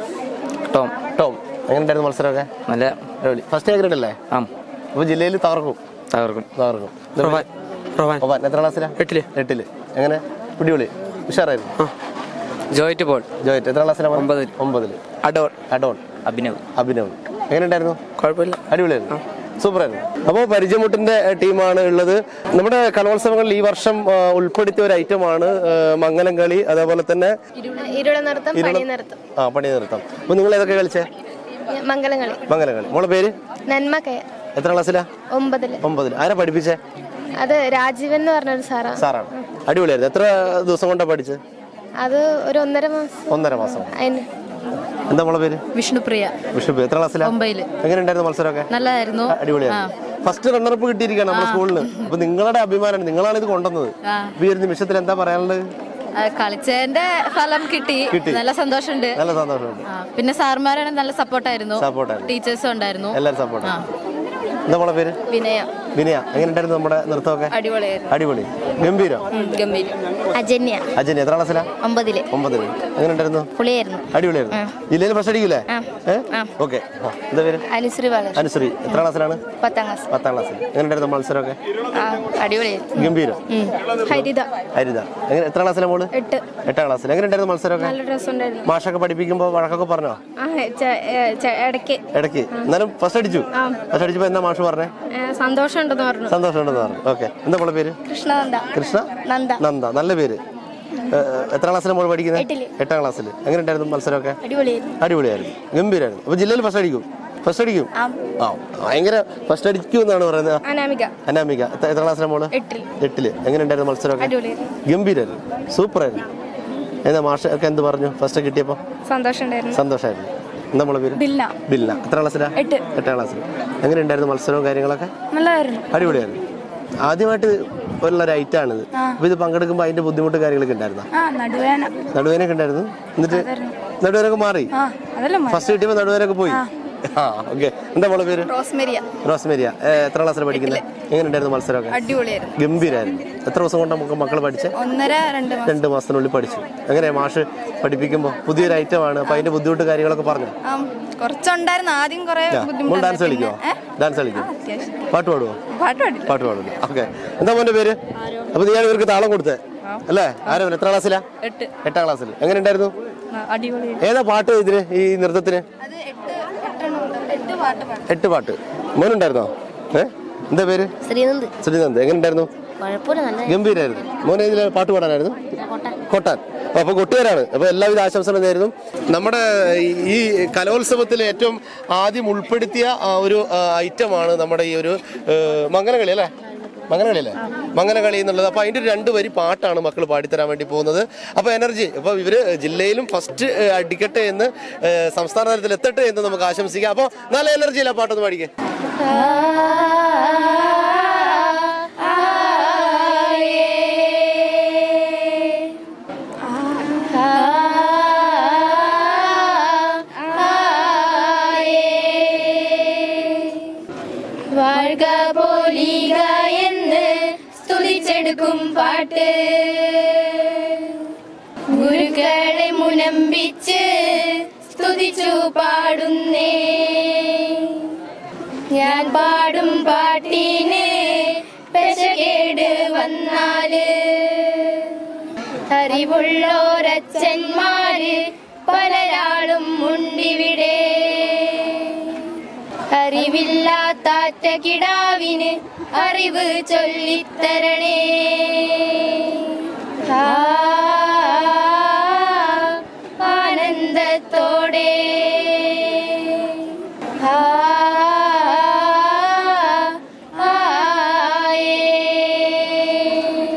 ടോം ടോം എങ്ങനെ ഉണ്ടായിരുന്നു മത്സരമൊക്കെ നല്ല അടിപൊളി ഫസ്റ്റ് എ ഗ്രേഡ് അല്ലേ ആ അപ്പൊ ജില്ലയിൽ തകർക്കും തകർക്കും തകർക്കും എന്താ പേര്? ഒവാൻ. എത്ര ക്ലാസ്സിലാ എട്ടില്. എട്ടില് എങ്ങനെ അടിപൊളി ഉഷാറായിരുന്നു ജോയിറ്റ് പോൾ ജോയിറ്റ് എത്ര ക്ലാസ്സിലാ മോൻ? ഒമ്പതിൽ. ഒമ്പതില് അഡോർ അഡോൺ അഭിനവ് അഭിനവ് എങ്ങനെ ഉണ്ടായിരുന്നു കുഴപ്പമില്ല അടിപൊളിയായിരുന്നു സൂപ്പറായിരുന്നു അപ്പോൾ പരിചയമുട്ടിന്റെ ഏഹ്, ടീമാണ് ഉള്ളത് നമ്മുടെ കലോത്സവങ്ങളിൽ ഈ വർഷം ഏഹ്, ഉൾപ്പെടുത്തിയ ഒരു ഐറ്റമാണ് ഏഹ്, മംഗലം കളി അതേപോലെ തന്നെ ഇരുള നൃത്തം ഇരുള- പണി നൃത്തം ആ പണി നൃത്തം അപ്പൊ നിങ്ങൾ ഏതൊക്കെ കളിച്ചേ മംഗലം കളി മംഗലം കളി മോളെ പേര് നന്മ കയ എത്ര ക്ലാസ്സിലാ ഒമ്പതില് ഒമ്പതിൽ ആരാ പഠിപ്പിച്ചേ അത് രാജീവൻ എന്ന് പറഞ്ഞൊരു സാറാ സാറാണ് അടിപൊളിയായിരുന്നു എത്ര ദിവസം കൊണ്ടാ പഠിച്ചത് അത് ഒരു ഒന്നര മാസം ഒന്നര മാസം അതിന് എന്താ മോളെ പേര് വിഷ്ണുപ്രിയ വിഷു എത്ര ക്ലാസ്സിലാ ഒമ്പതില്. എങ്ങനെ ഉണ്ടായിരുന്നു മത്സരമൊക്കെ നല്ലതായിരുന്നു അടിപൊളിയായിരുന്നു ഫസ്റ്റ് റണ്ണറപ്പ് കിട്ടിയിരിക്കുകയാണ് നമ്മുടെ സ്കൂളിൽ അപ്പൊ നിങ്ങളുടെ അഭിമാനമാണ് നിങ്ങളാണ് ഇത് കൊണ്ടുവന്നത് അപ്പൊ ഈ ഒരു നിമിഷത്തിൽ എന്താ പറയാനുള്ളത് ആ, കളിച്ചതിന്റെ ഫലം കിട്ടി കിട്ടി. നല്ല സന്തോഷമുണ്ട് നല്ല സന്തോഷമുണ്ട് ആ, പിന്നെ സാർമാരാണ് നല്ല സപ്പോർട്ടായിരുന്നു സപ്പോർട്ടായിരുന്നു ടീച്ചേഴ്സും ഉണ്ടായിരുന്നു എല്ലാവരും സപ്പോർട്ട് എന്താ മോളെ പേര് വിനയ വിനയ എങ്ങനെ ഉണ്ടായിരുന്നു നമ്മുടെ നൃത്തമൊക്കെ അടിപൊളിയായിരുന്നു അടിപൊളി ഗംഭീരം ഗംഭീരം അജന്യ അജയ് എത്ര ക്ലാസ്സിലാ ഒമ്പതില് ഒമ്പതില് എങ്ങനെ ഉണ്ടായിരുന്നു പുളിയായിരുന്നു അടിപൊളിയായിരുന്നു ജില്ലയിൽ ഫസ്റ്റ് അടിക്കൂലേ ഓക്കെ എന്താ പേര് അനുശ്രീ വളരെ അനുശ്രീ എത്ര ക്ലാസ്സിലാണ് പത്താം ക്ലാസ് പത്താം ക്ലാസ്സിൽ എങ്ങനെ ഉണ്ടായിരുന്നു മത്സരമൊക്കെ അടിപൊളിയായിരുന്നു ഗംഭീരം ഹരിത ഹരിത എങ്ങനെ എത്ര ക്ലാസ്സിലാണ് മോള് എട്ട് എട്ടാം ക്ലാസ്സിൽ എങ്ങനെ ഉണ്ടായിരുന്നു മത്സരമൊക്കെ നല്ല രസമുണ്ടായിരുന്നു മാഷൊക്കെ പഠിപ്പിക്കുമ്പോൾ വഴക്കൊക്കെ പറഞ്ഞോ ആ ചെ- ഏ, ചെ- ഇടയ്ക്ക് ഇടയ്ക്ക് എന്നാലും ഫസ്റ്റ് അടിച്ചു ഫസ്റ്റ് അടിച്ചപ്പോ എന്താ മാഷ് പറഞ്ഞേ ഏ, സന്തോഷമുണ്ടെന്ന് പറഞ്ഞു സന്തോഷമുണ്ടെന്ന് പറഞ്ഞു ഓക്കെ എന്താ മോളെ പേര് കൃഷ്ണനന്ദ കൃഷ്ണ നന്ദ നന്ദ നല്ല പേര് ഏ, എത്ര ക്ലാസ്സിലാണ് മോള് പഠിക്കുന്നത് എട്ടില്. എട്ടാം ക്ലാസ്സിൽ എങ്ങനെ ഉണ്ടായിരുന്നു മത്സരമൊക്കെ അടിപൊളിയായിരുന്നു അടിപൊളിയായിരുന്നു ഗംഭീരായിരുന്നു അപ്പൊ ജില്ലയിൽ ഫസ്റ്റ് അടിക്കും ഫസ്റ്റ് അടിക്കും ആ ഭയങ്കര ഫസ്റ്റ് അടിക്കും എന്നാണ് പറയുന്നത് അനാമിക അനാമിക എത്ര എത്ര ക്ലാസ്സിലാണ് മോള് എട്ടിൽ എട്ടില് എങ്ങനെ ഉണ്ടായിരുന്നു മത്സരമൊക്കെ അടിപൊളിയായിരുന്നു ഗംഭീരായിരുന്നു സൂപ്പറായിരുന്നു എന്താ മാഷ ഒക്കെ എന്ത് പറഞ്ഞു ഫസ്റ്റ് കിട്ടിയപ്പോ സന്തോഷമുണ്ടായിരുന്നു സന്തോഷമായിരുന്നു എന്താ നമ്മളെ പേര് ബില്ല ബില്ല എത്ര ക്ലാസ്സിലാ എട്ട്. എട്ടാം ക്ലാസ്സിൽ എങ്ങനെ ഉണ്ടായിരുന്നു മത്സരവും കാര്യങ്ങളൊക്കെ നല്ലതായിരുന്നു അടിപൊളിയായിരുന്നു ആദ്യമായിട്ട് ഉള്ള ഒരു ഐറ്റം ആണിത് അപ്പൊ ഇത് പങ്കെടുക്കുമ്പോൾ അതിന്റെ ബുദ്ധിമുട്ട് കാര്യങ്ങളൊക്കെ ഉണ്ടായിരുന്നു ആ നടുവേന നടുവേനൊക്കെ ഉണ്ടായിരുന്നു എന്നിട്ട് നടുവേനൊക്കെ മാറി ആ അതല്ല ഫസ്റ്റ് കിട്ടിയപ്പോൾ നടുവേനൊക്കെ പോയി ആ ഓക്കെ എന്താ മോളെ പേര് റോസ്മേരിയ റോസ്മേരിയ ഏ, എത്ര ക്ലാസ്സിലാണ് പഠിക്കുന്നത് എങ്ങനെ ഉണ്ടായിരുന്നു മത്സരമൊക്കെ അടിപൊളിയായിരുന്നു ഗംഭീരായിരുന്നു എത്ര ദിവസം കൊണ്ട് നമുക്ക് മക്കൾ പഠിച്ചേ ഒന്നര രണ്ട് മാസം രണ്ട് മാസത്തിനുള്ളിൽ പഠിച്ചു എങ്ങനെയാ മാഷ് പഠിപ്പിക്കുമ്പോൾ പുതിയൊരു ഐറ്റമാണ് അപ്പൊ അതിന്റെ ബുദ്ധിമുട്ട് കാര്യങ്ങളൊക്കെ പറഞ്ഞു ആ കുറച്ചുണ്ടായിരുന്നു ആദ്യം കുറെ മോൾ ഡാൻസ് കളിക്കുമോ ഡാൻസ് കളിക്കുമോ പാട്ട് പാടുമോ പാട്ട് പാടില്ല പാട്ട് പാടില്ല ഓക്കെ എന്താ മോന്റെ പേര് അപ്പൊ നീയാണ് ഇവർക്ക് താളം കൊടുത്തേ അല്ലേ ആരാ എത്ര ക്ലാസ്സിലാ എട്ട് എട്ടാം ക്ലാസ്സിൽ എങ്ങനെ ഉണ്ടായിരുന്നു അടിപൊളി ഏതാ പാട്ട് ഇതിന് ഈ നൃത്തത്തിന് അത് എട്ട് എട്ടെണ്ണം എട്ട് പാട്ട് പാടും എട്ട് പാട്ട് മോനുണ്ടായിരുന്നോ ഏ എന്താ പേര് ശ്രീനന്ദ് ശ്രീനന്ദ് എങ്ങനെ ഉണ്ടായിരുന്നു കുഴപ്പമില്ല നല്ല ഗംഭീരായിരുന്നു മോനെ ഇതിൽ പാട്ട് പാടാനായിരുന്നു കൊട്ടാൻ അപ്പൊ കൊട്ടുകാരാണ് അപ്പൊ എല്ലാവിധ ആശംസകളും നേരുന്നു നമ്മുടെ ഈ- ഈ കലോത്സവത്തിൽ ഏറ്റവും ആദ്യം ഉൾപ്പെടുത്തിയ ആ, ഒരു ഐറ്റമാണ് നമ്മുടെ ഈ ഒരു ഏ, മംഗലകളി അല്ലേ മംഗലകളി അല്ലേ മംഗലകളി എന്നുള്ളത് അപ്പൊ അതിന്റെ ഒരു രണ്ട് വരി പാട്ടാണ് മക്കൾ പാടിത്തരാൻ വേണ്ടി പോകുന്നത് അപ്പൊ എനർജി അപ്പൊ ഇവര് ജില്ലയിലും ഫസ്റ്റ് അടിക്കട്ടെ എന്ന് ഏ, സംസ്ഥാന തലത്തിൽ എത്തട്ടെ എന്ന് നമുക്ക് ആശംസിക്കാം അപ്പൊ നല്ല എനർജിയില്ല പാട്ടൊന്ന് പാടിക്കേ വാഴ്ക പോലീക എന്ന് സ്തുതിച്ചെടുക്കും പാട്ട് ഗുരുക്കളെ മുനമ്പിച്ച് സ്തുതിച്ചു പാടുന്നേ ഞാൻ പാടും പാട്ടിന് പെശകേട് വന്നാല് അറിവുള്ളോരച്ഛന്മാര് പലരാളും ഉണ്ടിവിടെ അറിവില്ലാത്താറ്റ കിടാവിന് അറിവ് ചൊല്ലിത്തരണേ ആ, ആനന്ദത്തോടെ ആ, ആയേ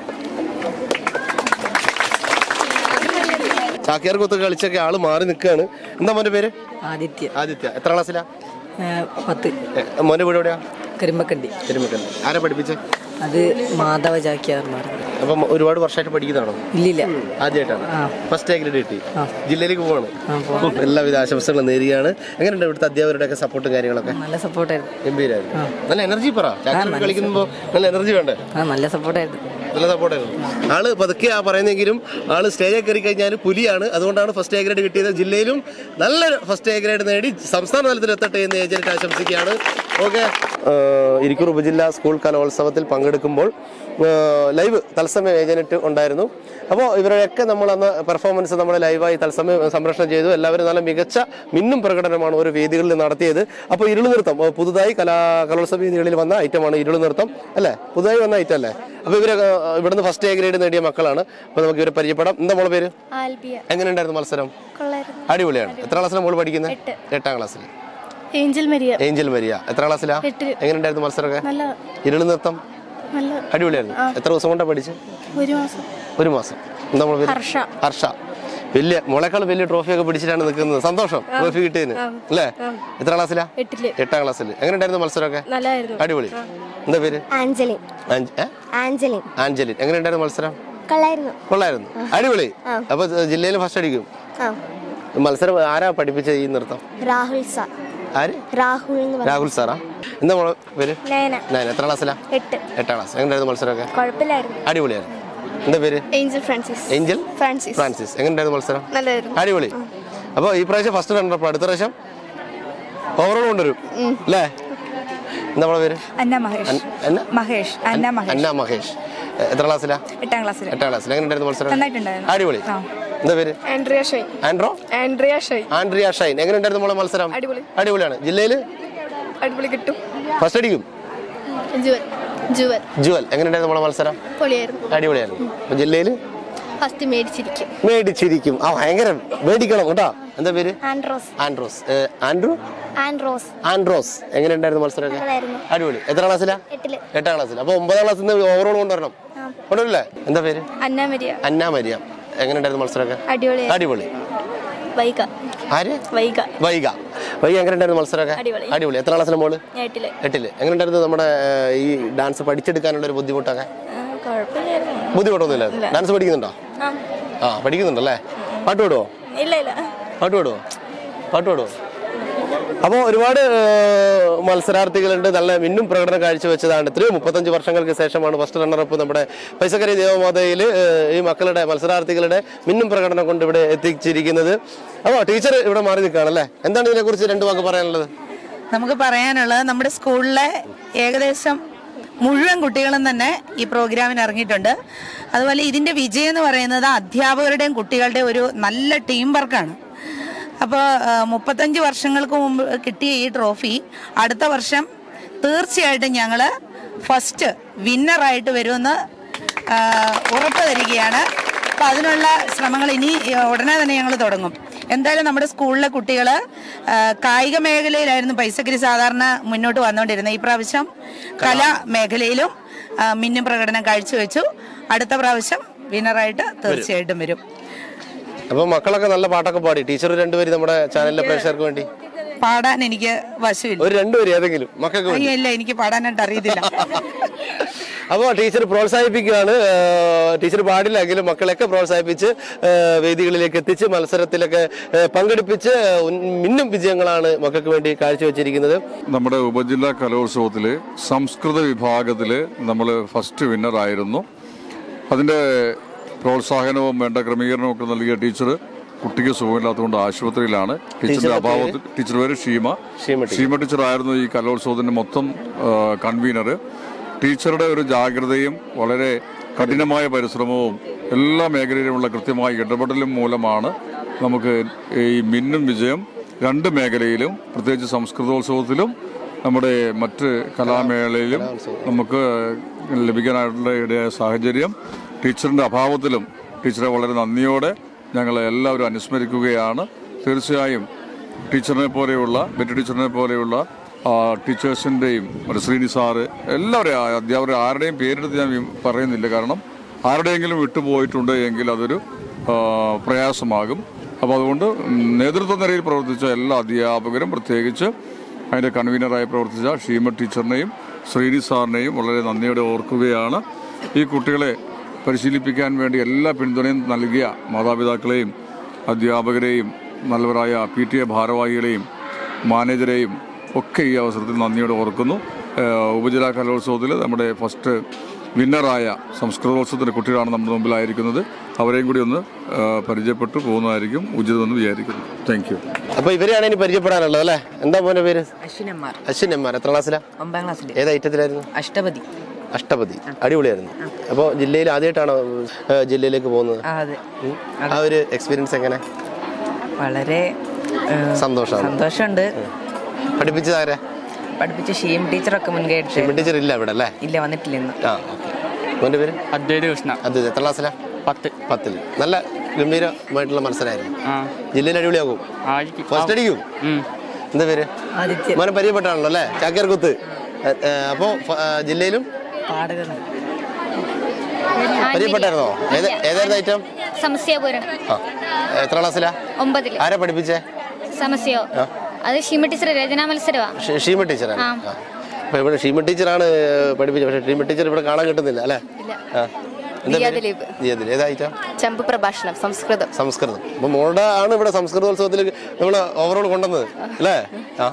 ചാക്യാർ കൊത്ത് കളിച്ചൊക്കെ ആള് മാറി നിൽക്കുകയാണ് എന്താ മോന്റെ പേര് ആദിത്യ ആദിത്യ എത്ര ക്ലാസ്സിലാ പത്ത് ഏ, മോന്റെ വീട് എവിടെയാ കരിമ്പക്കണ്ടി തിരുമക്കല്ല ആരാ പഠിപ്പിച്ചേ അത് മാധവ ചാക്യാർമാർ അപ്പം ഒരുപാട് വർഷമായിട്ട് പഠിക്കുന്നതാണോ ഇല്ലില്ല ആദ്യമായിട്ടാണ് ഫസ്റ്റ് ഗ്രേഡ് കിട്ടി ആ. ജില്ലയിലേക്ക് പോവാണ് എല്ലാവിധ ആശംസകളും നേരുകയാണ് എങ്ങനെയുണ്ട് ഇവിടുത്തെ അധ്യാപകരുടെ ഒക്കെ സപ്പോർട്ടും കാര്യങ്ങളൊക്കെ നല്ല സപ്പോർട്ടായിരുന്നു ഗംഭീരായിരുന്നു നല്ല എനർജി പറ ചാക്യാർ കളിക്കുമ്പോ നല്ല എനർജി വേണ്ടേ ആ നല്ല സപ്പോർട്ടായിരുന്നു നല്ല സപ്പോർട്ടായിരുന്നു ആള് പതുക്കെ ആ പറയുന്നെങ്കിലും ആള് സ്റ്റേജിൽ കയറി കഴിഞ്ഞാൽ പുലിയാണ് അതുകൊണ്ടാണ് ഫസ്റ്റ് എ ഗ്രേഡ് കിട്ടിയത് ജില്ലയിലും നല്ലൊരു ഫസ്റ്റ് എ ഗ്രേഡ് നേടി സംസ്ഥാന തലത്തിൽ എത്തട്ടെ എന്ന് ഏജന്റ് ആശംസിക്കുകയാണ് ഓക്കെ ഇരിക്കൂർ ഉപജില്ലാ സ്കൂൾ കലോത്സവത്തിൽ പങ്കെടുക്കുമ്പോൾ ആ, ലൈവ് തത്സമയം ഏജന്റ് ഉണ്ടായിരുന്നു അപ്പോൾ ഇവരുടെയൊക്കെ നമ്മൾ അന്ന് പെർഫോമൻസ് നമ്മൾ ലൈവായി തത്സമയം സംപ്രേഷണം ചെയ്തു എല്ലാവരും നല്ല മികച്ച മിന്നും പ്രകടനമാണ് ഓരോ വേദികളിൽ നടത്തിയത് അപ്പോൾ ഇരുളു നൃത്തം ആ, പുതുതായി കലാ കലോത്സവ വേദികളിൽ വന്ന ഐറ്റമാണ് ഇരുളു നൃത്തം അല്ലേ പുതുതായി വന്ന ഐറ്റം അല്ലേ അപ്പോൾ ഇവര് ആ, ഇവിടുന്ന് ഫസ്റ്റ് എ ഗ്രേഡ് നേടിയ മക്കളാണ് അപ്പോൾ നമുക്ക് ഇവരെ പരിചയപ്പെടാം എന്താ മോളെ പേര് ആൽബിയ എങ്ങനെയുണ്ടായിരുന്നു മത്സരം കൊള്ളായിരുന്നു അടിപൊളിയാണ് എത്ര ക്ലാസ്സിലാണ് മോള് പഠിക്കുന്നത് എട്ട്. എട്ടാം ക്ലാസ്സിൽ ഏഞ്ചൽ മരിയ ഏഞ്ചൽ മരിയ എത്ര ക്ലാസ്സിലാ എട്ടില്. എങ്ങനെയുണ്ടായിരുന്നു മത്സരമൊക്കെ നല്ല ഇരുളു നൃത്തം നല്ല അടിപൊളിയായിരുന്നു എത്ര ദിവസം കൊണ്ടാണ് പഠിച്ചത് ഒരു മാസം ഒരു മാസം എന്താ മോളെ പേര് ഹർഷ. ഹർഷ വലിയ മോളെക്കാൾ വലിയ ട്രോഫിയൊക്കെ പിടിച്ചിട്ടാണ് നിൽക്കുന്നത് സന്തോഷം ട്രോഫി കിട്ടിയതിന് അല്ലേ എത്ര ക്ലാസ്സിലാ എട്ടില് എട്ടാം ക്ലാസ്സിൽ എങ്ങനെയുണ്ടായിരുന്നു മത്സരമൊക്കെ നല്ലായിരുന്നു അടിപൊളി എന്താ പേര് ആഞ്ചലിൻ ആഞ്ച- ഏ? ആഞ്ചലിൻ ആഞ്ചലിൻ എങ്ങനെയുണ്ടായിരുന്നു മത്സരം കൊള്ളായിരുന്നു കൊള്ളായിരുന്നു അടിപൊളി അപ്പൊ ജില്ലയിൽ ഫസ്റ്റ് അടിക്കും ആ മത്സരം ആരാ പഠിപ്പിച്ചത് ഈ നൃത്തം രാഹുൽ സാർ ആര് രാഹുൽ എന്ന് പറഞ്ഞു രാഹുൽ സാറാ എന്താ മോളെ പേര് നയന ഞാൻ എത്ര ക്ലാസ്സിലാ എട്ട് എട്ടാം ക്ലാസ് എങ്ങനെയായിരുന്നു മത്സരമൊക്കെ കുഴപ്പമില്ലായിരുന്നു അടിപൊളിയായിരുന്നു എന്താ പേര് Angel Francis Angel Francis Francis എങ്ങനെയുണ്ടായിരുന്നു മത്സരം നല്ലായിരുന്നു അടിപൊളി അപ്പോൾ ഈ പ്രാവശ്യം ഫസ്റ്റ് റണ്ണറപ്പ് അടുത്ത പ്രാവശ്യം ഓവറോൾ കൊണ്ടുവരും അല്ലേ എന്താ നമ്മളെ പേര് അന്ന മഹേഷ് അൻ- എന്നാ? മഹേഷ് അന്ന മഹേഷ് അന്ന മഹേഷ് എ- എത്ര ക്ലാസ്സിലാ എട്ടാം ക്ലാസ്സിൽ എട്ടാം ക്ലാസ്സിൽ എങ്ങനെയുണ്ടായിരുന്നു മത്സരം നന്നായിട്ടുണ്ടായിരുന്നു. അടിപൊളി ആ. എന്താ പേര് ആൻഡ്രിയ ഷൈൻ ആൻഡ്രോ ആൻഡ്രിയ ഷൈൻ ആൻഡ്രിയ ഷൈൻ എങ്ങനെയുണ്ടായിരുന്നു നമ്മളെ മത്സരം അടിപൊളി. അടിപൊളിയാണ് ജില്ലയിൽ അടിപൊളി കിട്ടും ഫസ്റ്റ് അടിക്കും ജുവൽ ജുവൽ ജുവൽ എങ്ങനെയുണ്ടായിരുന്നു നമ്മളെ മത്സരം പൊളിയായിരുന്നു അടിപൊളിയായിരുന്നു അപ്പൊ ജില്ലയിൽ ഫസ്റ്റ് മേടിച്ചിരിക്കും മേടിച്ചിരിക്കും ആ ഭയങ്കര മേടിക്കണം കേട്ടോ എന്താ പേര് ആൻഡ്രോസ് ആൻഡ്രോസ് ഏ, ആൻഡ്രു ആൻഡ്രോസ് ആൻഡ്രോസ് എങ്ങനെയുണ്ടായിരുന്നു മത്സരമൊക്കെ നല്ലതായിരുന്നു. അടിപൊളി എത്ര ക്ലാസ്സിലാ എട്ടില് എട്ടാം ക്ലാസ്സിൽ അപ്പൊ ഒമ്പതാം ക്ലാസ്സിൽ നിന്ന് ഓവറോൾ കൊണ്ടുവരണം കൊണ്ടുവരില്ലേ എന്താ പേര് അന്ന മരിയ അന്ന മരിയ എങ്ങനെയുണ്ടായിരുന്നു മത്സരമൊക്കെ അടിപൊളി അടിപൊളി വൈക ആര് വൈക വൈക വൈക എങ്ങനെയുണ്ടായിരുന്നു മത്സരമൊക്കെ അടിപൊളി. അടിപൊളി എത്ര ക്ലാസ്സിലെ മോള് എട്ടില് എട്ടില് എങ്ങനെയുണ്ടായിരുന്നു നമ്മുടെ ഏ, ഈ ഡാൻസ് പഠിച്ചെടുക്കാനുള്ള ഒരു ബുദ്ധിമുട്ടൊക്കെ കുഴപ്പമില്ലായിരുന്നു ബുദ്ധിമുട്ടൊന്നുമില്ല ഡാൻസ് പഠിക്കുന്നുണ്ടോ ആ പഠിക്കുന്നുണ്ടല്ലേ പാട്ട് പാടുവോ ഇല്ല ഇല്ല പാട്ട് പാടുവോ പാട്ട് പാടുവോ അപ്പോൾ ഒരുപാട് ഏഹ്, മത്സരാർത്ഥികളുണ്ട് നല്ല മിന്നും പ്രകടനം കാഴ്ചവെച്ചതാണ് എത്രയോ മുപ്പത്തഞ്ച് വർഷങ്ങൾക്ക് ശേഷമാണ് ഫസ്റ്റ് റണ്ണറപ്പ് നമ്മുടെ പൈസക്കരി ദേവമാതയിൽ ഈ മക്കളുടെ മത്സരാർത്ഥികളുടെ മിന്നും പ്രകടനം കൊണ്ട് ഇവിടെ എത്തിച്ചിരിക്കുന്നത് അപ്പോൾ ടീച്ചർ ഇവിടെ മാറി നിൽക്കുകയാണല്ലേ എന്താണ് ഇതിനെക്കുറിച്ച് രണ്ട് വാക്ക് പറയാനുള്ളത് നമുക്ക് പറയാനുള്ളത് നമ്മുടെ സ്കൂളിലെ ഏകദേശം മുഴുവൻ കുട്ടികളും തന്നെ ഈ പ്രോഗ്രാമിന് ഇറങ്ങിയിട്ടുണ്ട് അതുപോലെ ഇതിന്റെ വിജയം എന്ന് പറയുന്നത് അധ്യാപകരുടെയും കുട്ടികളുടെയും ഒരു നല്ല ടീം വർക്കാണ് അപ്പോൾ മുപ്പത്തഞ്ച് വർഷങ്ങൾക്ക് മുമ്പ് കിട്ടിയ ഈ ട്രോഫി അടുത്ത വർഷം തീർച്ചയായിട്ടും ഞങ്ങൾ ഫസ്റ്റ് വിന്നറായിട്ട് വരുമെന്ന് ആ, ഉറപ്പ് തരികയാണ് അപ്പൊ അതിനുള്ള ശ്രമങ്ങൾ ഇനി ഉടനെ തന്നെ ഞങ്ങൾ തുടങ്ങും എന്തായാലും നമ്മുടെ സ്കൂളിലെ കുട്ടികൾ കായിക മേഖലയിലായിരുന്നു പൈസക്കരി സാധാരണ മുന്നോട്ട് വന്നുകൊണ്ടിരുന്നത് ഈ പ്രാവശ്യം കലാ മേഖലയിലും ആ, മിന്നും പ്രകടനം കാഴ്ചവെച്ചു അടുത്ത പ്രാവശ്യം വിന്നറായിട്ട് തീർച്ചയായിട്ടും വരും അപ്പൊ മക്കളൊക്കെ നല്ല പാട്ടൊക്കെ പാടി ടീച്ചർ രണ്ടുപേരും നമ്മുടെ ചാനലിലെ പ്രേക്ഷകർക്ക് വേണ്ടി പാടാൻ എനിക്ക് വശമില്ല ഒരു രണ്ടുപേരും ഏതെങ്കിലും മക്കൾക്ക് വേണ്ടി അയ്യോ ഇല്ല എനിക്ക് പാടാനായിട്ട് അറിയത്തില്ല അപ്പോൾ ടീച്ചർ പ്രോത്സാഹിപ്പിക്കുകയാണ് ഏഹ് ടീച്ചർ പാടില്ലെങ്കിലും മക്കളെയൊക്കെ പ്രോത്സാഹിപ്പിച്ച് ഏഹ് വേദികളിലേക്ക് എത്തിച്ച് മത്സരത്തിലൊക്കെ ഏഹ് പങ്കെടുപ്പിച്ച് ഉൻ- മിന്നും വിജയങ്ങളാണ് മക്കൾക്ക് വേണ്ടി കാഴ്ചവെച്ചിരിക്കുന്നത് നമ്മുടെ ഉപജില്ലാ കലോത്സവത്തിൽ സംസ്കൃത വിഭാഗത്തിൽ നമ്മൾ ഫസ്റ്റ് വിന്നർ ആയിരുന്നു അതിൻ്റെ പ്രോത്സാഹനവും വേണ്ട ക്രമീകരണവും ഒക്കെ നൽകിയ ടീച്ചർ കുട്ടിക്ക് സുഖമില്ലാത്തതുകൊണ്ട് ആശുപത്രിയിലാണ് ടീച്ചറിന്റെ ടീച്ചറുടെ അഭാവത്തിൽ ടീച്ചർ പേര് ഷീമ ഷീമ ഷീമ ടീച്ചർ ആയിരുന്നു ഈ കലോത്സവത്തിന്റെ മൊത്തം കൺവീനർ ടീച്ചറുടെ ഒരു ജാഗ്രതയും വളരെ കഠിനമായ പരിശ്രമവും എല്ലാ മേഖലയിലുമുള്ള കൃത്യമായ ഇടപെടലും മൂലമാണ് നമുക്ക് ഈ മിന്നും വിജയം രണ്ട് മേഖലയിലും പ്രത്യേകിച്ച് സംസ്കൃതോത്സവത്തിലും നമ്മുടെ മറ്റ് കലാമേളയിലും നമുക്ക് ലഭിക്കാനായിട്ടുള്ള ഇടയായ സാഹചര്യം ടീച്ചറിന്റെ അഭാവത്തിലും ടീച്ചറെ വളരെ നന്ദിയോടെ ഞങ്ങൾ എല്ലാവരും അനുസ്മരിക്കുകയാണ് തീർച്ചയായും ടീച്ചറിനെ പോലെയുള്ള ബെറ്റി ടീച്ചറിനെ പോലെയുള്ള ആ, ടീച്ചേഴ്സിൻ്റെയും ഒരു ശ്രീനി സാറ് എല്ലാവരെയും ആ, അധ്യാപകരെ ആരുടെയും പേരെടുത്ത് ഞാൻ വി- പറയുന്നില്ല കാരണം ആരുടെയെങ്കിലും വിട്ടുപോയിട്ടുണ്ട് എങ്കിൽ അതൊരു ആ, പ്രയാസമാകും അപ്പോൾ അതുകൊണ്ട് നേതൃത്വ നിരയിൽ പ്രവർത്തിച്ച എല്ലാ അധ്യാപകരും പ്രത്യേകിച്ച് അതിൻ്റെ കൺവീനറായി പ്രവർത്തിച്ച ഷീമ ടീച്ചറിനെയും ശ്രീനി സാറിനെയും വളരെ നന്ദിയോടെ ഓർക്കുകയാണ് ഈ കുട്ടികളെ പരിശീലിപ്പിക്കാൻ വേണ്ടി എല്ലാ പിന്തുണയും നൽകിയ മാതാപിതാക്കളെയും അധ്യാപകരെയും നല്ലവരായ പി ടി എ ഭാരവാഹികളെയും മാനേജരെയും ഒക്കെ ഈ അവസരത്തിൽ നന്ദിയോടെ ഓർക്കുന്നു ഏഹ് ഉപജില്ലാ കലോത്സവത്തിൽ നമ്മുടെ ഫസ്റ്റ് വിന്നറായ സംസ്കൃതോത്സവത്തിൻ്റെ കുട്ടികളാണ് നമ്മുടെ മുമ്പിലായിരിക്കുന്നത് അവരെയും കൂടി ഒന്ന് ഏഹ് പരിചയപ്പെട്ടു പോകുന്നതായിരിക്കും ഉചിതമെന്ന് വിചാരിക്കുന്നു താങ്ക് യു അപ്പൊ ഇവരെയാണ് ഇനി പരിചയപ്പെടാനുള്ളത് അല്ലേ എന്താ മോനെ പേര് അശ്വിനന്മാർ അശ്വിൻ എമ്മാർ എത്ര ക്ലാസ്സിലാ ഒമ്പതാം ക്ലാസ്സിൽ ഏത് ഐറ്റത്തിലായിരുന്നു അഷ്ടപതി അഷ്ടപതി അടിപൊളിയായിരുന്നു അപ്പോൾ ജില്ലയിൽ ആദ്യമായിട്ടാണോ ഏഹ് ജില്ലയിലേക്ക് പോകുന്നത് ആ അതെ ഉം. ആ ഒരു എക്സ്പീരിയൻസ് എങ്ങനെ വളരെ ഏഹ്, സന്തോഷമാണ് സന്തോഷമുണ്ട് പഠിപ്പിച്ചതാരാ പഠിപ്പിച്ച ഷീം ടീച്ചറൊക്കെ മുൻകൈ എടുത്ത് ഷിമിൻ ടീച്ചർ ഇല്ല ഇവിടെ അല്ലേ ഇല്ല വന്നിട്ടില്ല ഇന്ന് ആ ഓക്കെ മോന്റെ പേര് അദ്വൈത കൃഷ്ണ അത് എത്ര ക്ലാസ്സിലാ പത്ത് പത്തിൽ നല്ല ഗംഭീരമായിട്ടുള്ള മത്സരമായിരുന്നു ജില്ലയിൽ അടിപൊളിയാകും ആയിരിക്കും ഫസ്റ്റ് അടിക്കും എന്താ പേര് ആദിത്യ മോനെ പരിചയപ്പെട്ടാണല്ലോ അല്ലേ ചാക്യാർ കുത്ത് അപ്പോ ജില്ലയിലും പാടകർ പരിചയപ്പെട്ടായിരുന്നോ ഏത് ഏതായിരുന്നു ഐറ്റം സംശയപൂരണം ആ എത്ര ക്ലാസ്സിലാ ഒമ്പതില് ആരാ പഠിപ്പിച്ചേ സമസ്യോ ആ. അത് ഷിമ ടീച്ചർ രചനാ മത്സരമാ ഷീ- ഷീമ ടീച്ചറാണ് ആ. ആ. അപ്പൊ ഇവിടെ ഷീമ ടീച്ചറാണ് പഠിപ്പിച്ചത് പക്ഷേ ഷീമ ടീച്ചർ ഇവിടെ കാണാൻ കിട്ടുന്നില്ല അല്ലേ ആ. എന്താ പേര്? ദിലീപ്. ദിയാ ദിലീപ്. ഏതാ ഐറ്റം ചമ്പ് പ്രഭാഷണം സംസ്കൃതം സംസ്കൃതം അപ്പൊ മോളുടെ ആണ് ഇവിടെ സംസ്കൃതോത്സവത്തിൽ നമ്മൾ ഓവറോൾ കൊണ്ടുവന്നത് അല്ലേ ആ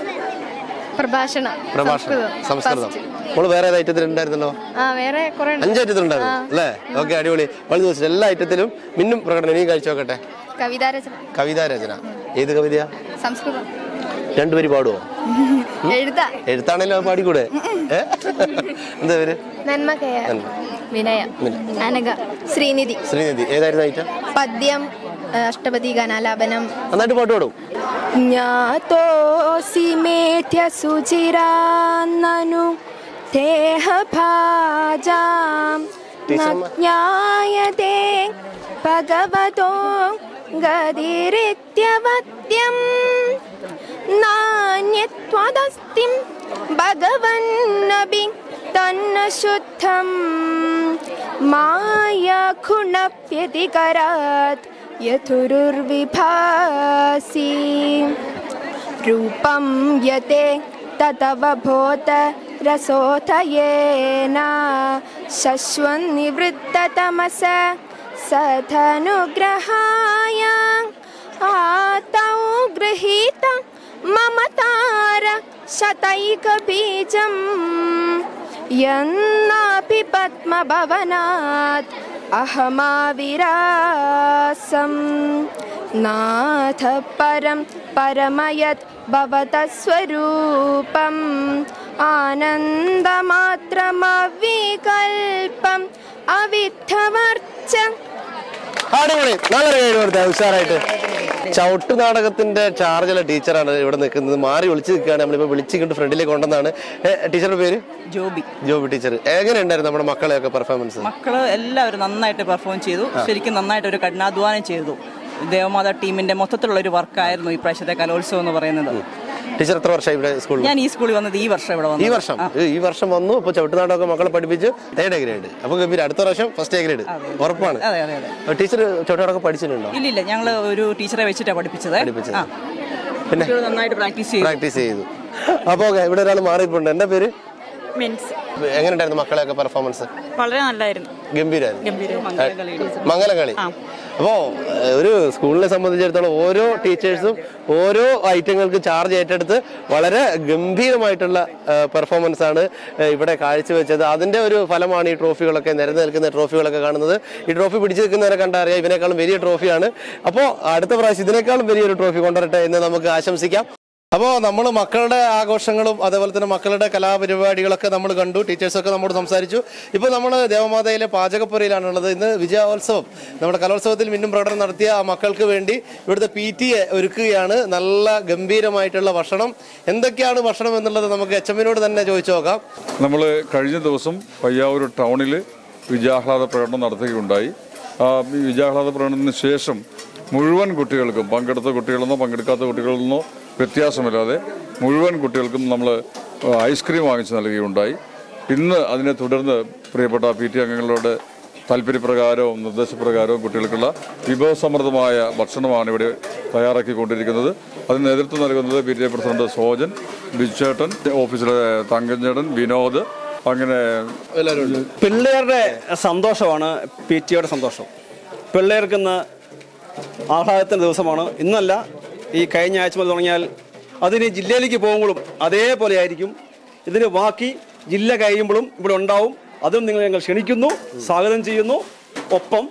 പ്രഭാഷണം പ്രഭാഷണം സംസ്കൃതം മോള് വേറെ ഏത് ഐറ്റത്തിൽ ഉണ്ടായിരുന്നല്ലോ ആ വേറെ കുറെ അഞ്ച് ഐറ്റത്തിൽ ഉണ്ടായിരുന്നു അല്ലേ ഓക്കെ അടിപൊളി വളരെ ദിവസം എല്ലാ ഐറ്റത്തിലും മിന്നും പ്രകടനം ഇനിയും കഴിച്ചു നോക്കട്ടെ കവിതാരചന കവിതാ രചന ഏത് കവിതയാ സംസ്കൃതം രണ്ടുപേര് പാടുവോ എഴുതാ എഴുത്താണേലും അത് പാടിക്കൂടെ ഏ? എന്താ പേര് നന്മ കയ നന്മ. വിനയ അനഘ ശ്രീനിധി ശ്രീനിധി ഏതായിരുന്നു ഐറ്റം പദ്യം അഷ്ടപതി ഗാനാലാപനം നന്നായിട്ട് പാട്ട് പാടും ज्ञातोऽसि मेध्य सुचिरान्ननु देह भाजां न ज्ञायते भगवतो गतिरित्यवत्यम् नान्यत्वदस्तिं भगवन्नपि तन्न शुद्धं मायाखुणप्यतिकरात् यथुरुर्विभासि रूपं यते ततवभूत रसोथयेन शश्वन्निवृत्ततमस सधनुग्रहाय आतौ गृहीत मम तार शतैकबीजम् यन्नापि पद्मभवनात् अहमाविरासम् नाथ परं परमयत् भवतः स्वरूपम् आनन्दमात्रमविकल्पम् अविद्धमर्च അടിപൊളി നല്ലൊരു കഴിവ് കൊടുത്തേ ഉഷാറായിട്ട് ചവിട്ട് നാടകത്തിന്റെ ചാർജുള്ള ടീച്ചറാണ് ഇവിടെ നിൽക്കുന്നത് മാറി വിളിച്ച് നിൽക്കുകയാണ് നമ്മളിപ്പോ വിളിച്ചിട്ട് ഫ്രണ്ടിലേക്ക് കൊണ്ടുവന്നാണ് ഏ, ടീച്ചറുടെ പേര് ജോബി ജോബി ടീച്ചർ എങ്ങനെയുണ്ടായിരുന്നു നമ്മുടെ മക്കളെയൊക്കെ പെർഫോമൻസ് മക്കള് എല്ലാവരും നന്നായിട്ട് പെർഫോം ചെയ്തു ശരിക്കും നന്നായിട്ട് ഒരു കഠിനാധ്വാനം ചെയ്തു ദേവമാത ടീമിന്റെ മൊത്തത്തിലുള്ള ഒരു വർക്കായിരുന്നു ഈ പ്രാവശ്യത്തെ കലോത്സവം എന്ന് പറയുന്നത് ടീച്ചർ എത്ര വർഷമായി ഇവിടെ സ്കൂളിൽ ഞാൻ ഈ സ്കൂളിൽ വന്നത് ഈ വർഷം ഇവിടെ ഈ വന്നു വർഷം ഏ, ഈ വർഷം വന്നു ഇപ്പൊ ചവിട്ടുനാടൊക്കെ മക്കളെ പഠിപ്പിച്ച് തേർഡ് ഗ്രേഡ് അപ്പൊ ഗംഭീര അടുത്ത പ്രാവശ്യം ഫസ്റ്റ് എ ഗ്രേഡ് ഉറപ്പാണ് അതെ അതെ അതെ ടീച്ചർ ചവിട്ടുനാടൊക്കെ പഠിച്ചിട്ടുണ്ടോ ഇല്ലില്ല ഞങ്ങൾ ഒരു ടീച്ചറെ വെച്ചിട്ടാണ് പഠിപ്പിച്ചത് പഠിപ്പിച്ചത്. ആ. പിന്നെ കുട്ടികൾ നന്നായിട്ട് പ്രാക്ടീസ് ചെയ്തു പ്രാക്ടീസ് ചെയ്തു അപ്പൊ ഇവിടെ ഒരാൾ മാറിയിട്ടുണ്ട് എന്റെ പേര് മീൻസ് എങ്ങനെയുണ്ടായിരുന്നു മക്കളെയൊക്കെ പെർഫോമൻസ് വളരെ നല്ലായിരുന്നു ഗംഭീരായിരുന്നു മംഗലം കളി അപ്പോ ഏഹ്, ഒരു സ്കൂളിനെ സംബന്ധിച്ചിടത്തോളം ഓരോ ടീച്ചേഴ്സും ഓരോ ഐറ്റങ്ങൾക്ക് ചാർജ് ഏറ്റെടുത്ത് വളരെ ഗംഭീരമായിട്ടുള്ള പെർഫോമൻസ് ആണ് ഏഹ്, ഇവിടെ കാഴ്ചവെച്ചത് അതിന്റെ ഒരു ഫലമാണ് ഈ ട്രോഫികളൊക്കെ നിരന്ന് നിൽക്കുന്ന ട്രോഫികളൊക്കെ കാണുന്നത് ഈ ട്രോഫി പിടിച്ചു നിൽക്കുന്നവരെ കണ്ടറിയാം ഇതിനേക്കാളും വലിയ ട്രോഫിയാണ് അപ്പോൾ അടുത്ത പ്രാവശ്യം ഇതിനേക്കാളും വലിയൊരു ട്രോഫി കൊണ്ടുവരട്ടെ എന്ന് നമുക്ക് ആശംസിക്കാം അപ്പോൾ നമ്മൾ മക്കളുടെ ആഘോഷങ്ങളും അതേപോലെ തന്നെ മക്കളുടെ കലാപരിപാടികളൊക്കെ നമ്മൾ കണ്ടു ടീച്ചേഴ്സൊക്കെ നമ്മോട് സംസാരിച്ചു ഇപ്പോൾ നമ്മൾ ദേവമാതയിലെ പാചകപ്പുരയിലാണുള്ളത് ഇന്ന് വിജയോത്സവം നമ്മുടെ കലോത്സവത്തിൽ മിന്നും പ്രകടനം നടത്തിയ ആ മക്കൾക്ക് വേണ്ടി ഇവിടുത്തെ പി ടി ഒരുക്കുകയാണ് നല്ല ഗംഭീരമായിട്ടുള്ള ഭക്ഷണം എന്തൊക്കെയാണ് ഭക്ഷണം എന്നുള്ളത് നമുക്ക് എച്ച് എമ്മിനോട് തന്നെ ചോദിച്ചു നോക്കാം നമ്മൾ കഴിഞ്ഞ ദിവസം പയ്യാവൂർ ടൗണിൽ വിജയാഹ്ലാദ പ്രകടനം നടത്തുകയുണ്ടായി ആ ഈ വിജയാഹ്ലാദ പ്രകടനത്തിന് ശേഷം മുഴുവൻ കുട്ടികൾക്കും പങ്കെടുത്ത കുട്ടികളെന്നോ പങ്കെടുക്കാത്ത കുട്ടികളെന്നോ വ്യത്യാസമില്ലാതെ മുഴുവൻ കുട്ടികൾക്കും നമ്മൾ ഐസ്ക്രീം വാങ്ങിച്ച് നൽകുകയുണ്ടായി ഇന്ന് അതിനെ തുടർന്ന് പ്രിയപ്പെട്ട പി ടി അംഗങ്ങളോട് താല്പര്യപ്രകാരവും നിർദ്ദേശപ്രകാരവും കുട്ടികൾക്കുള്ള വിഭവസമൃദ്ധമായ ഭക്ഷണമാണ് ഇവിടെ തയ്യാറാക്കിക്കൊണ്ടിരിക്കുന്നത് അതിന് നേതൃത്വം നൽകുന്നത് P T A president Sojan ബിജുചേട്ടൻ ഓഫീസിലെ തങ്കഞ്ചേട്ടൻ വിനോദ് അങ്ങനെ പിള്ളേരുടെ സന്തോഷമാണ് പി ടിയുടെ സന്തോഷം പിള്ളേർക്ക് ഇന്ന് ആഹ്ലാദത്തിൻ്റെ ദിവസമാണ് ഇന്നല്ല ഈ കഴിഞ്ഞ ആഴ്ച മുതൽ തുടങ്ങിയാൽ അതിന് ജില്ലയിലേക്ക് പോകുമ്പോഴും അതേപോലെ ആയിരിക്കും ഇതിന് ബാക്കി ജില്ല കഴിയുമ്പോഴും ഇവിടെ ഉണ്ടാവും അതും നിങ്ങൾ ഞങ്ങൾ ക്ഷണിക്കുന്നു സ്വാഗതം ചെയ്യുന്നു ഒപ്പം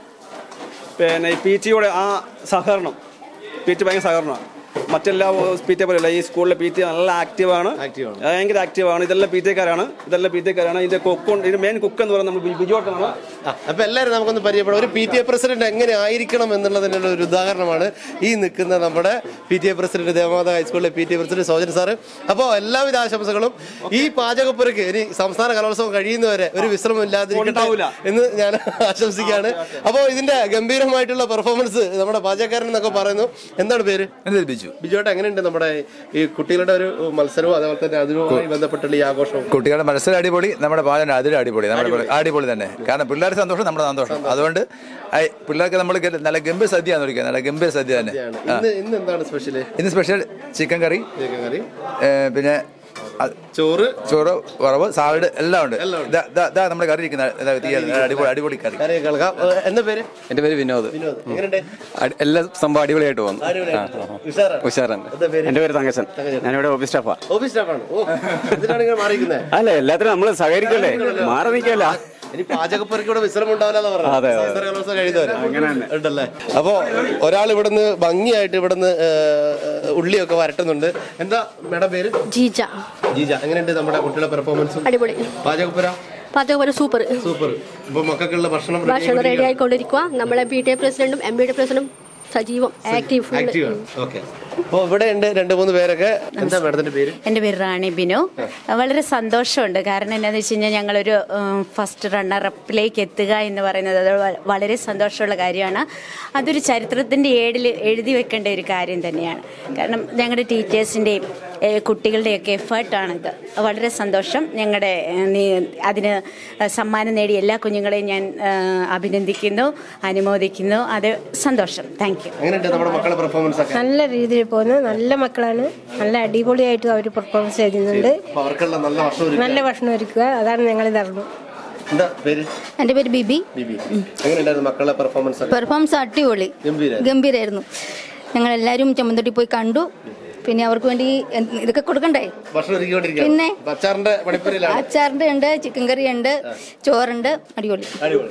പിന്നെ പി ടിയുടെ ആ സഹകരണം പി ടി ഭയങ്കര സഹകരണമാണ് മറ്റെല്ലാ പി ടി പോലെയല്ല ഈ സ്കൂളിലെ പി ടി നല്ല ആക്റ്റീവാണ് ഭയങ്കര ആക്റ്റീവാണ് ഇതെല്ലാം പി ടിക്കാരാണ് ഇതെല്ലാം പി ടിക്കാരാണ് ഇതിന്റെ കുക്കുണ്ട് ഇതിന്റെ മെയിൻ കുക്ക് എന്ന് പറയുന്നത് നമ്മൾ ബിജോട്ടാണ് അപ്പൊ എല്ലാവരും നമുക്കൊന്ന് പരിചയപ്പെടാം ഒരു പി ടി എ പ്രസിഡന്റ് എങ്ങനെ ആയിരിക്കണം എന്നുള്ളതിനുള്ള ഒരു ഉദാഹരണമാണ് ഈ നിൽക്കുന്ന നമ്മുടെ P T A president Devamatha ഹൈസ്കൂളിലെ P T A president Sojan sir അപ്പോൾ എല്ലാവിധ ആശംസകളും ഈ പാചകപ്പുരക്ക് ഇനി സംസ്ഥാന കലോത്സവം കഴിയുന്നവരെ ഒരു വിശ്രമം ഇല്ലാതിരിക്കട്ടെ എന്ന് ഞാൻ ആശംസിക്കുകയാണ് അപ്പോൾ ഇതിന്റെ ഗംഭീരമായിട്ടുള്ള പെർഫോമൻസ് നമ്മുടെ പാചകക്കാരൻ എന്നൊക്കെ പറയുന്നു എന്താണ് പേര് ബിജു ബിജുവേട്ട എങ്ങനെയുണ്ട് നമ്മുടെ ഈ കുട്ടികളുടെ ഒരു മത്സരവും അതേപോലെ തന്നെ അതുമായി ബന്ധപ്പെട്ടുള്ള ഈ ആഘോഷവും കുട്ടികളുടെ മത്സരം അടിപൊളി നമ്മുടെ പാചകം അതിലും അടിപൊളി നമ്മുടെ അടിപൊളി തന്നെ കാരണം പിള്ളേരുടെ സന്തോഷം നമ്മുടെ സന്തോഷം അതുകൊണ്ട് ഐ, പിള്ളേർക്ക് നമ്മൾ നല്ല ഗംഭീര സദ്യയാണ് ഒരുക്കുക നല്ല ഗംഭീര സദ്യ തന്നെ ആ. ഇന്ന് ഇന്ന് എന്താണ് സ്പെഷ്യല് ഇന്ന് special chicken curry chicken curry ഏ, പിന്നെ അത് ചോറ് ചോറ് വറവ് സാലഡ് എല്ലാം ഉണ്ട് ഇതാ- ഇതാ- ഇതാ നമ്മുടെ കറി ഇരിക്കുന്ന ഇതാ തീ- അടിപൊളി അടിപൊളി കറി കറി കേൾക്കാം എന്താ പേര് എന്റെ പേര് വിനോദ് വിനോദ് എങ്ങനെയുണ്ട് അടി- എല്ലാ സംഭവം അടിപൊളിയായിട്ട് പോകുന്നു അടിപൊളിയായിട്ട് ആ, ആ. പോകുന്നു. ഉഷാറാണ്. ഉഷാറാണ് എന്താ പേര്? എന്റെ പേര് തങ്കച്ചൻ ഞാനിവിടെ ഓഫീസ് സ്റ്റാഫാ ഓഫീസ് സ്റ്റാഫാണ് ഓ എന്തിനാണ് ഇങ്ങനെ മാറിയിരിക്കുന്നത് അല്ല എല്ലാത്തിനും നമ്മൾ സഹകരിക്കല്ലേ മാറി നിൽക്കല്ല ഇനി പാചകപ്പുരക്ക് ഇവിടെ വിശ്രമം ഉണ്ടാവില്ല അതെ, അതെ. സംസ്ഥാന കലോത്സവം കഴിയുന്നവരെ ഉണ്ടല്ലേ അപ്പോ ഒരാൾ ഇവിടുന്ന് ഭംഗിയായിട്ട് ഇവിടുന്ന് ഏഹ്, ഉള്ളിയൊക്കെ വരട്ടുന്നുണ്ട് എന്താ മേഡം പേര് ജീജ ജീജ എങ്ങനെയുണ്ട് നമ്മുടെ കുട്ടികളുടെ പെർഫോമൻസും അടിപൊളി പാചകപ്പുര പാചകപരം സൂപ്പർ സൂപ്പർ ഇപ്പൊ മക്കൾക്കുള്ള ഭക്ഷണം ready ഭക്ഷണം റെഡി ആയിക്കൊണ്ടിരിക്കുകയാണ്. ആയിക്കൊണ്ടിരിക്കുക നമ്മളെ പി ടി എ പ്രസിഡന്റും എം ബി ഡി പ്രസിഡന്റും സജീവം ആക്റ്റീവ് ഫുൾ Active ആണ്. Okay. അപ്പൊ ഇവിടെ ഉണ്ട് രണ്ട് മൂന്ന് പേരൊക്കെ എന്താ മേഡത്തിന്റെ പേര് എൻ്റെ പേര് റാണി ബിനു വളരെ സന്തോഷമുണ്ട് കാരണം എന്താണെന്ന് വെച്ച് കഴിഞ്ഞാൽ ഞങ്ങളൊരു ഫസ്റ്റ് റണ്ണറപ്പിലേക്ക് എത്തുക എന്ന് പറയുന്നത് അത് വ- വളരെ സന്തോഷമുള്ള കാര്യമാണ് അതൊരു ചരിത്രത്തിൻ്റെ ഏടിൽ എഴുതി വെക്കേണ്ട ഒരു കാര്യം തന്നെയാണ് കാരണം ഞങ്ങളുടെ ടീച്ചേഴ്സിൻ്റെയും കുട്ടികളുടെയൊക്കെ എഫേർട്ടാണിത് വളരെ സന്തോഷം ഞങ്ങളുടെ ഏഹ്, നീ- അതിന് സമ്മാനം നേടിയ എല്ലാ കുഞ്ഞുങ്ങളെയും ഞാൻ ഏഹ്, അഭിനന്ദിക്കുന്നു അനുമോദിക്കുന്നു അത് സന്തോഷം താങ്ക് യു എങ്ങനെയുണ്ട് നമ്മുടെ മക്കളുടെ പെർഫോമൻസ് ഒക്കെ നല്ല രീതിയിൽ പോകുന്നു നല്ല മക്കളാണ് നല്ല അടിപൊളിയായിട്ട് അവർ പെർഫോമൻസ് ചെയ്യുന്നുണ്ട് അപ്പൊ അവർക്കുള്ള നല്ല ഭക്ഷണം ഒരുക്കുക. നല്ല ഭക്ഷണം ഒരുക്കുക അതാണ് ഞങ്ങൾ ഇതറിഞ്ഞു എന്താ പേര് എൻ്റെ പേര് ബിബി ബിബി എങ്ങനെയുണ്ടായിരുന്നു മക്കളുടെ പെർഫോമൻസ് ഒക്കെ പെർഫോമൻസ് അടിപൊളി ഗംഭീരം ഗംഭീരായിരുന്നു ഞങ്ങൾ എല്ലാവരും ചെമ്മന്തൊട്ടി പോയി കണ്ടു പിന്നെ അവർക്ക് വേണ്ടി എന്ത് ഇതൊക്കെ കൊടുക്കണ്ടേ ഭക്ഷണം ഒരുക്കിക്കൊണ്ടിരിക്കുകയാണ് പിന്നെ? അപ്പൊ അച്ചാറിന്റെ പണിപ്പുരയിലാണ് അച്ചാറിന്റെ ഉണ്ട് ചിക്കൻ കറി ഉണ്ട് ചോറുണ്ട് അടിപൊളി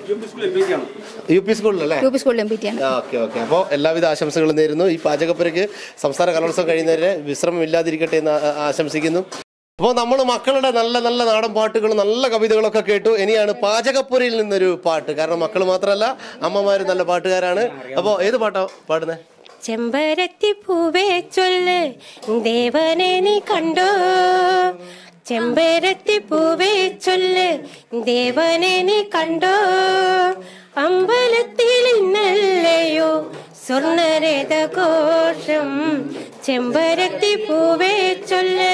യു പി സ്കൂളിലല്ലേ യു പി സ്കൂളിൽ എം പി ടി ആണ് ഓക്കെ ഓക്കെ അപ്പോൾ എല്ലാവിധ ആശംസകളും നേരുന്നു ഈ പാചകപ്പുരയ്ക്ക് സംസ്ഥാന കലോത്സവം കഴിയുന്നവരെ വിശ്രമം ഇല്ലാതിരിക്കട്ടെ എന്ന് ആ- ആശംസിക്കുന്നു അപ്പോൾ നമ്മൾ മക്കളുടെ നല്ല നല്ല നാടൻ പാട്ടുകളും നല്ല കവിതകളൊക്കെ കേട്ടു ഇനിയാണ് പാചകപ്പുരയിൽ നിന്നൊരു പാട്ട് കാരണം മക്കൾ മാത്രമല്ല അമ്മമാരും നല്ല പാട്ടുകാരാണ് അപ്പോൾ ഏത് പാട്ടാ പാടുന്നത് ചെമ്പരത്തി പൂവേ ചൊല്ല് ദേവനെ നീ കണ്ടോ ചെമ്പരത്തി പൂവേ ചൊല്ല് ദേവനെ നീ കണ്ടോ അമ്പലത്തിൽ ഇന്നല്ലയോ സ്വർണരഥ ഘോഷം ചെമ്പരത്തി പൂവേ ചൊല്ല്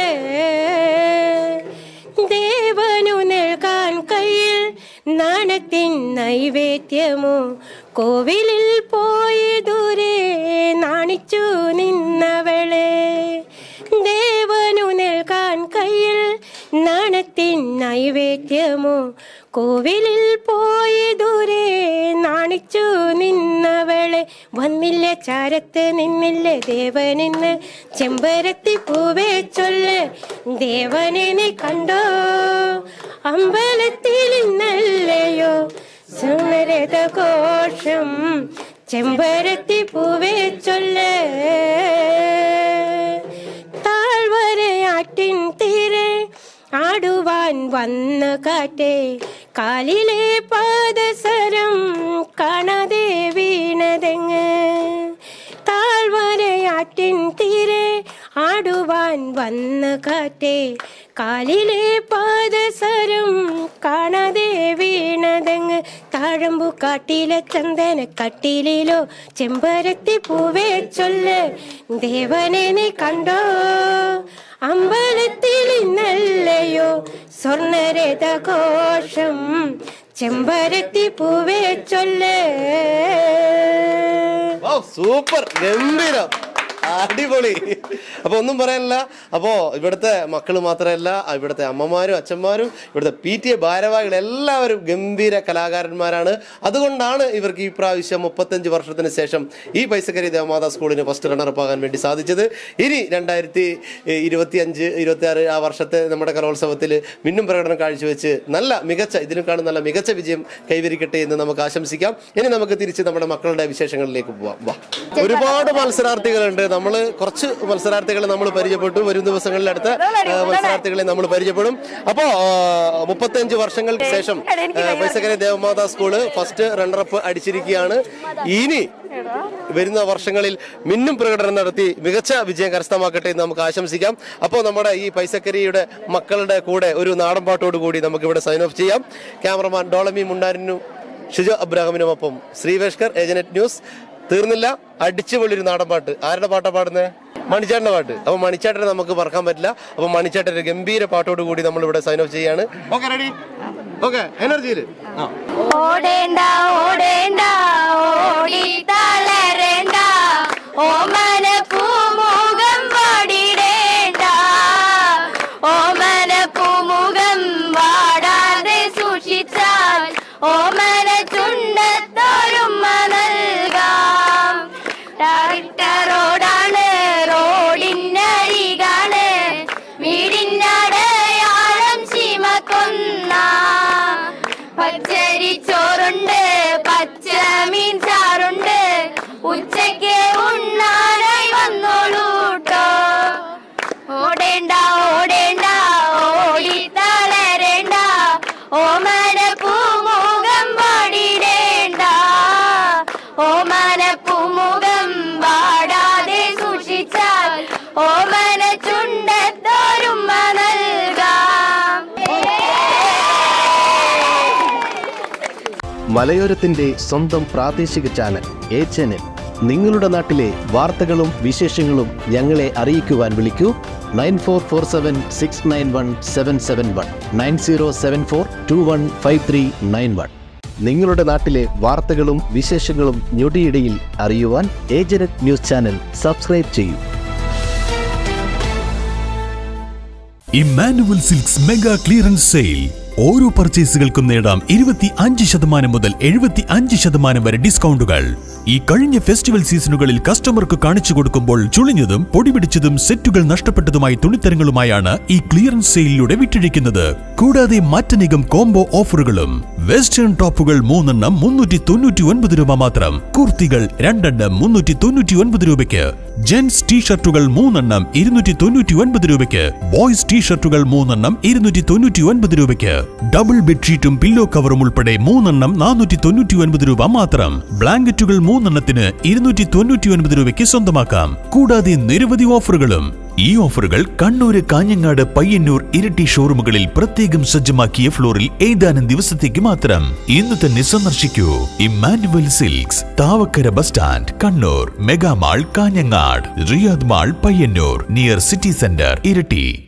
ദേവനു നൽകാൻ കയ്യിൽ നാണത്തിൻ നൈവേദ്യമോ കോവിലിൽ പോയി ദൂരെ നാണിച്ചു നിന്നവളെ ദേവനു നൽകാൻ കയ്യിൽ നാണത്തിൻ നൈവേദ്യമോ കോവിലിൽ പോയി ദൂരെ നാണിച്ചു നിന്നവളെ വന്നില്ല ചാരത്ത് നിന്നില്ല ദേവനിന്ന് ചെമ്പരത്തി പൂവേ ചൊല്ല് ദേവനെ നീ കണ്ടോ അമ്പലത്തിൽ ഇന്നല്ലയോ സുമരത ഘോഷം ചെമ്പരത്തി പൂവേ ചൊല്ല് താഴ്വരയാറ്റിൻ തീരെ ആടുവാൻ വന്ന കാറ്റേ കാലിലെ പാദസരം കാണാതെ വീണതെങ്ങ് താഴ്വരയാറ്റിൻ തീരെ ആടുവാൻ വന്ന കാറ്റേ കാലിലെ പാദസരം കാണാതെ വീണതെങ്ങ് താഴമ്പു കാട്ടിലെ ചന്ദന കട്ടിലിലോ ചെമ്പരത്തി പൂവേ ചൊല്ല് ദേവനെ നീ കണ്ടോ അമ്പലത്തിൽ ഇന്നല്ലയോ സ്വർണരഥ ഘോഷം ചെമ്പരത്തി പൂവേ ചൊല്ല് സൂപ്പർ ഗംഭീരം അടിപൊളി അപ്പൊ ഒന്നും പറയാനില്ല അപ്പോ ഇവിടുത്തെ മക്കൾ മാത്രമല്ല ഇവിടുത്തെ അമ്മമാരും അച്ഛന്മാരും ഇവിടുത്തെ പി ടി എ ഭാരവാഹികൾ എല്ലാവരും ഗംഭീര കലാകാരന്മാരാണ് അതുകൊണ്ടാണ് ഇവർക്ക് ഈ പ്രാവശ്യം മുപ്പത്തഞ്ച് വർഷത്തിന് ശേഷം ഈ പൈസക്കരി ദേവമാതാ സ്കൂളിന് ഫസ്റ്റ് റണ്ണറപ്പ് ആകാൻ വേണ്ടി സാധിച്ചത് ഇനി രണ്ടായിരത്തി ഇരുപത്തി അഞ്ച് ഇരുപത്തി ആറ് ആ വർഷത്തെ നമ്മുടെ കലോത്സവത്തിൽ മിന്നും പ്രകടനം കാഴ്ചവെച്ച് നല്ല മികച്ച ഇതിനേക്കാളും നല്ല മികച്ച വിജയം കൈവരിക്കട്ടെ എന്ന് നമുക്ക് ആശംസിക്കാം ഇനി നമുക്ക് തിരിച്ച് നമ്മുടെ മക്കളുടെ വിശേഷങ്ങളിലേക്ക് പോവാം വാ ഒരുപാട് മത്സരാർത്ഥികളുണ്ട് നമ്മൾ കുറച്ച് മത്സരാർത്ഥികളെ നമ്മൾ പരിചയപ്പെട്ടു വരും ദിവസങ്ങളിൽ അടുത്ത ആ, മത്സരാർത്ഥികളെ നമ്മൾ പരിചയപ്പെടും അപ്പോ മുപ്പത്തഞ്ച് വർഷങ്ങൾക്ക് ശേഷം ആ, Paisakkara Devamatha school first runner up അടിച്ചിരിക്കുകയാണ് ഇനി വരുന്ന വർഷങ്ങളിൽ മിന്നും പ്രകടനം നടത്തി മികച്ച വിജയം കരസ്ഥമാക്കട്ടെ എന്ന് നമുക്ക് ആശംസിക്കാം അപ്പോൾ നമ്മുടെ ഈ പൈസക്കരിയുടെ മക്കളുടെ കൂടെ ഒരു നാടൻ പാട്ടോട് കൂടി നമുക്ക് ഇവിടെ സൈൻ ഓഫ് ചെയ്യാം ക്യാമറമാൻ ഡോളമി മുണ്ടാരിനും ഷിജോ അബ്രാഹിമിനുമൊപ്പം ശ്രീവേഷ്കർ ഏജനറ്റ് ന്യൂസ് തീർന്നില്ല അടിച്ചുപൊളിയൊരു നാടൻ പാട്ട് ആരുടെ പാട്ടാ പാടുന്നത് മണിച്ചേട്ടന്റെ പാട്ട് അപ്പൊ മണിച്ചേട്ടനെ നമുക്ക് മറക്കാൻ പറ്റില്ല അപ്പൊ മണിച്ചേട്ടന്റെ ഗംഭീര പാട്ടോട് കൂടി നമ്മൾ ഇവിടെ സൈൻ ഓഫ് ചെയ്യാണ് ഓക്കെ റെഡി ഓക്കെ എനർജിയിൽ ആ ഓടേണ്ട ഓടേണ്ട ഓടി തളരേണ്ട ഓമന പൂമുഖം പാടിടേണ്ട ഓമന പൂമുഖം വാടാതെ സൂക്ഷിച്ചാൽ ഓമന ചുണ്ടത്തോരുമ്മ നൽകാം റോഡാണ് റോഡിനരികാണ് വീടിനടയാളം ചീമക്കൊന്ന പച്ചരി ചോറുണ്ട് പച്ച മീൻ ചാറുണ്ട് ഉച്ചയ്ക്ക് ഉണ്ണാനായി വന്നോളൂട്ടോ ഓടേണ്ട ഓടേണ്ട ഓടി തളരേണ്ട ഓമന പൂമുഖം പാടിടേണ്ട ഓമന പൂമുഖം പാടാതെ സൂക്ഷിച്ചാൽ ഓമന ചുണ്ടത്തോരുമ്മ നൽകാം മലയോരത്തിന്റെ സ്വന്തം പ്രാദേശിക ചാനൽ എ ചാനൽ നിങ്ങളുടെ നാട്ടിലെ വാർത്തകളും വിശേഷങ്ങളും ഞങ്ങളെ അറിയിക്കുവാൻ വിളിക്കൂ nine four four seven six nine one seven seven one nine zero seven four two one five three nine one നിങ്ങളുടെ നാട്ടിലെ വാർത്തകളും വിശേഷങ്ങളും ഞൊടിയിടയിൽ അറിയുവാൻ ഏജനറ്റ് ന്യൂസ് ചാനൽ സബ്സ്ക്രൈബ് ചെയ്യൂ Emmanuel silks mega clearance sale ഓരോ പർച്ചേസുകൾക്കും നേടാം ഇരുപത്തി അഞ്ച് ശതമാനം മുതൽ എഴുപത്തി അഞ്ച് ശതമാനം വരെ ഡിസ്കൗണ്ടുകൾ ഈ കഴിഞ്ഞ ഫെസ്റ്റിവൽ സീസണുകളിൽ കസ്റ്റമർക്ക് കാണിച്ചു കൊടുക്കുമ്പോൾ ചുളിഞ്ഞതും പൊടിപിടിച്ചതും സെറ്റുകൾ നഷ്ടപ്പെട്ടതുമായ തുണിത്തരങ്ങളുമായാണ് ഈ ക്ലിയറൻസ് സെയിലിലൂടെ വിറ്റഴിക്കുന്നത് കൂടാതെ മറ്റനേകം കോംബോ ഓഫറുകളും വെസ്റ്റേൺ ടോപ്പുകൾ മൂന്നെണ്ണം മുന്നൂറ്റി തൊണ്ണൂറ്റി ഒൻപത് രൂപ മാത്രം കുർത്തികൾ രണ്ടെണ്ണം മുന്നൂറ്റി തൊണ്ണൂറ്റി ഒൻപത് രൂപയ്ക്ക് ജെന്റ്സ് ടീഷർട്ടുകൾ മൂന്നെണ്ണം ഇരുന്നൂറ്റി തൊണ്ണൂറ്റി ഒൻപത് രൂപയ്ക്ക് ബോയ്സ് ടീഷർട്ടുകൾ മൂന്നെണ്ണം ഇരുന്നൂറ്റി തൊണ്ണൂറ്റി ഒൻപത് രൂപയ്ക്ക് ഡബിൾ ബെഡ്ഷീറ്റും പില്ലോ കവറും ഉൾപ്പെടെ മൂന്നെണ്ണം നാനൂറ്റി തൊണ്ണൂറ്റി ഒൻപത് രൂപ മാത്രം ബ്ലാങ്കറ്റുകൾ മൂന്നെണ്ണത്തിന് ഇരുന്നൂറ്റി തൊണ്ണൂറ്റി ഒൻപത് രൂപയ്ക്ക് സ്വന്തമാക്കാം കൂടാതെ നിരവധി ഓഫറുകളും ഈ ഓഫറുകൾ കണ്ണൂര് കാഞ്ഞങ്ങാട് പയ്യന്നൂർ ഇരട്ടി ഷോറൂമുകളിൽ പ്രത്യേകം സജ്ജമാക്കിയ ഫ്ലോറിൽ ഏതാനും ദിവസത്തേക്ക് മാത്രം ഇന്ന് തന്നെ സന്ദർശിക്കൂ Emmanuel silks Thavakkara bus stand Kannur mega mall Kanhangad Riyadh mall Payyanur near city centre ഇരട്ടി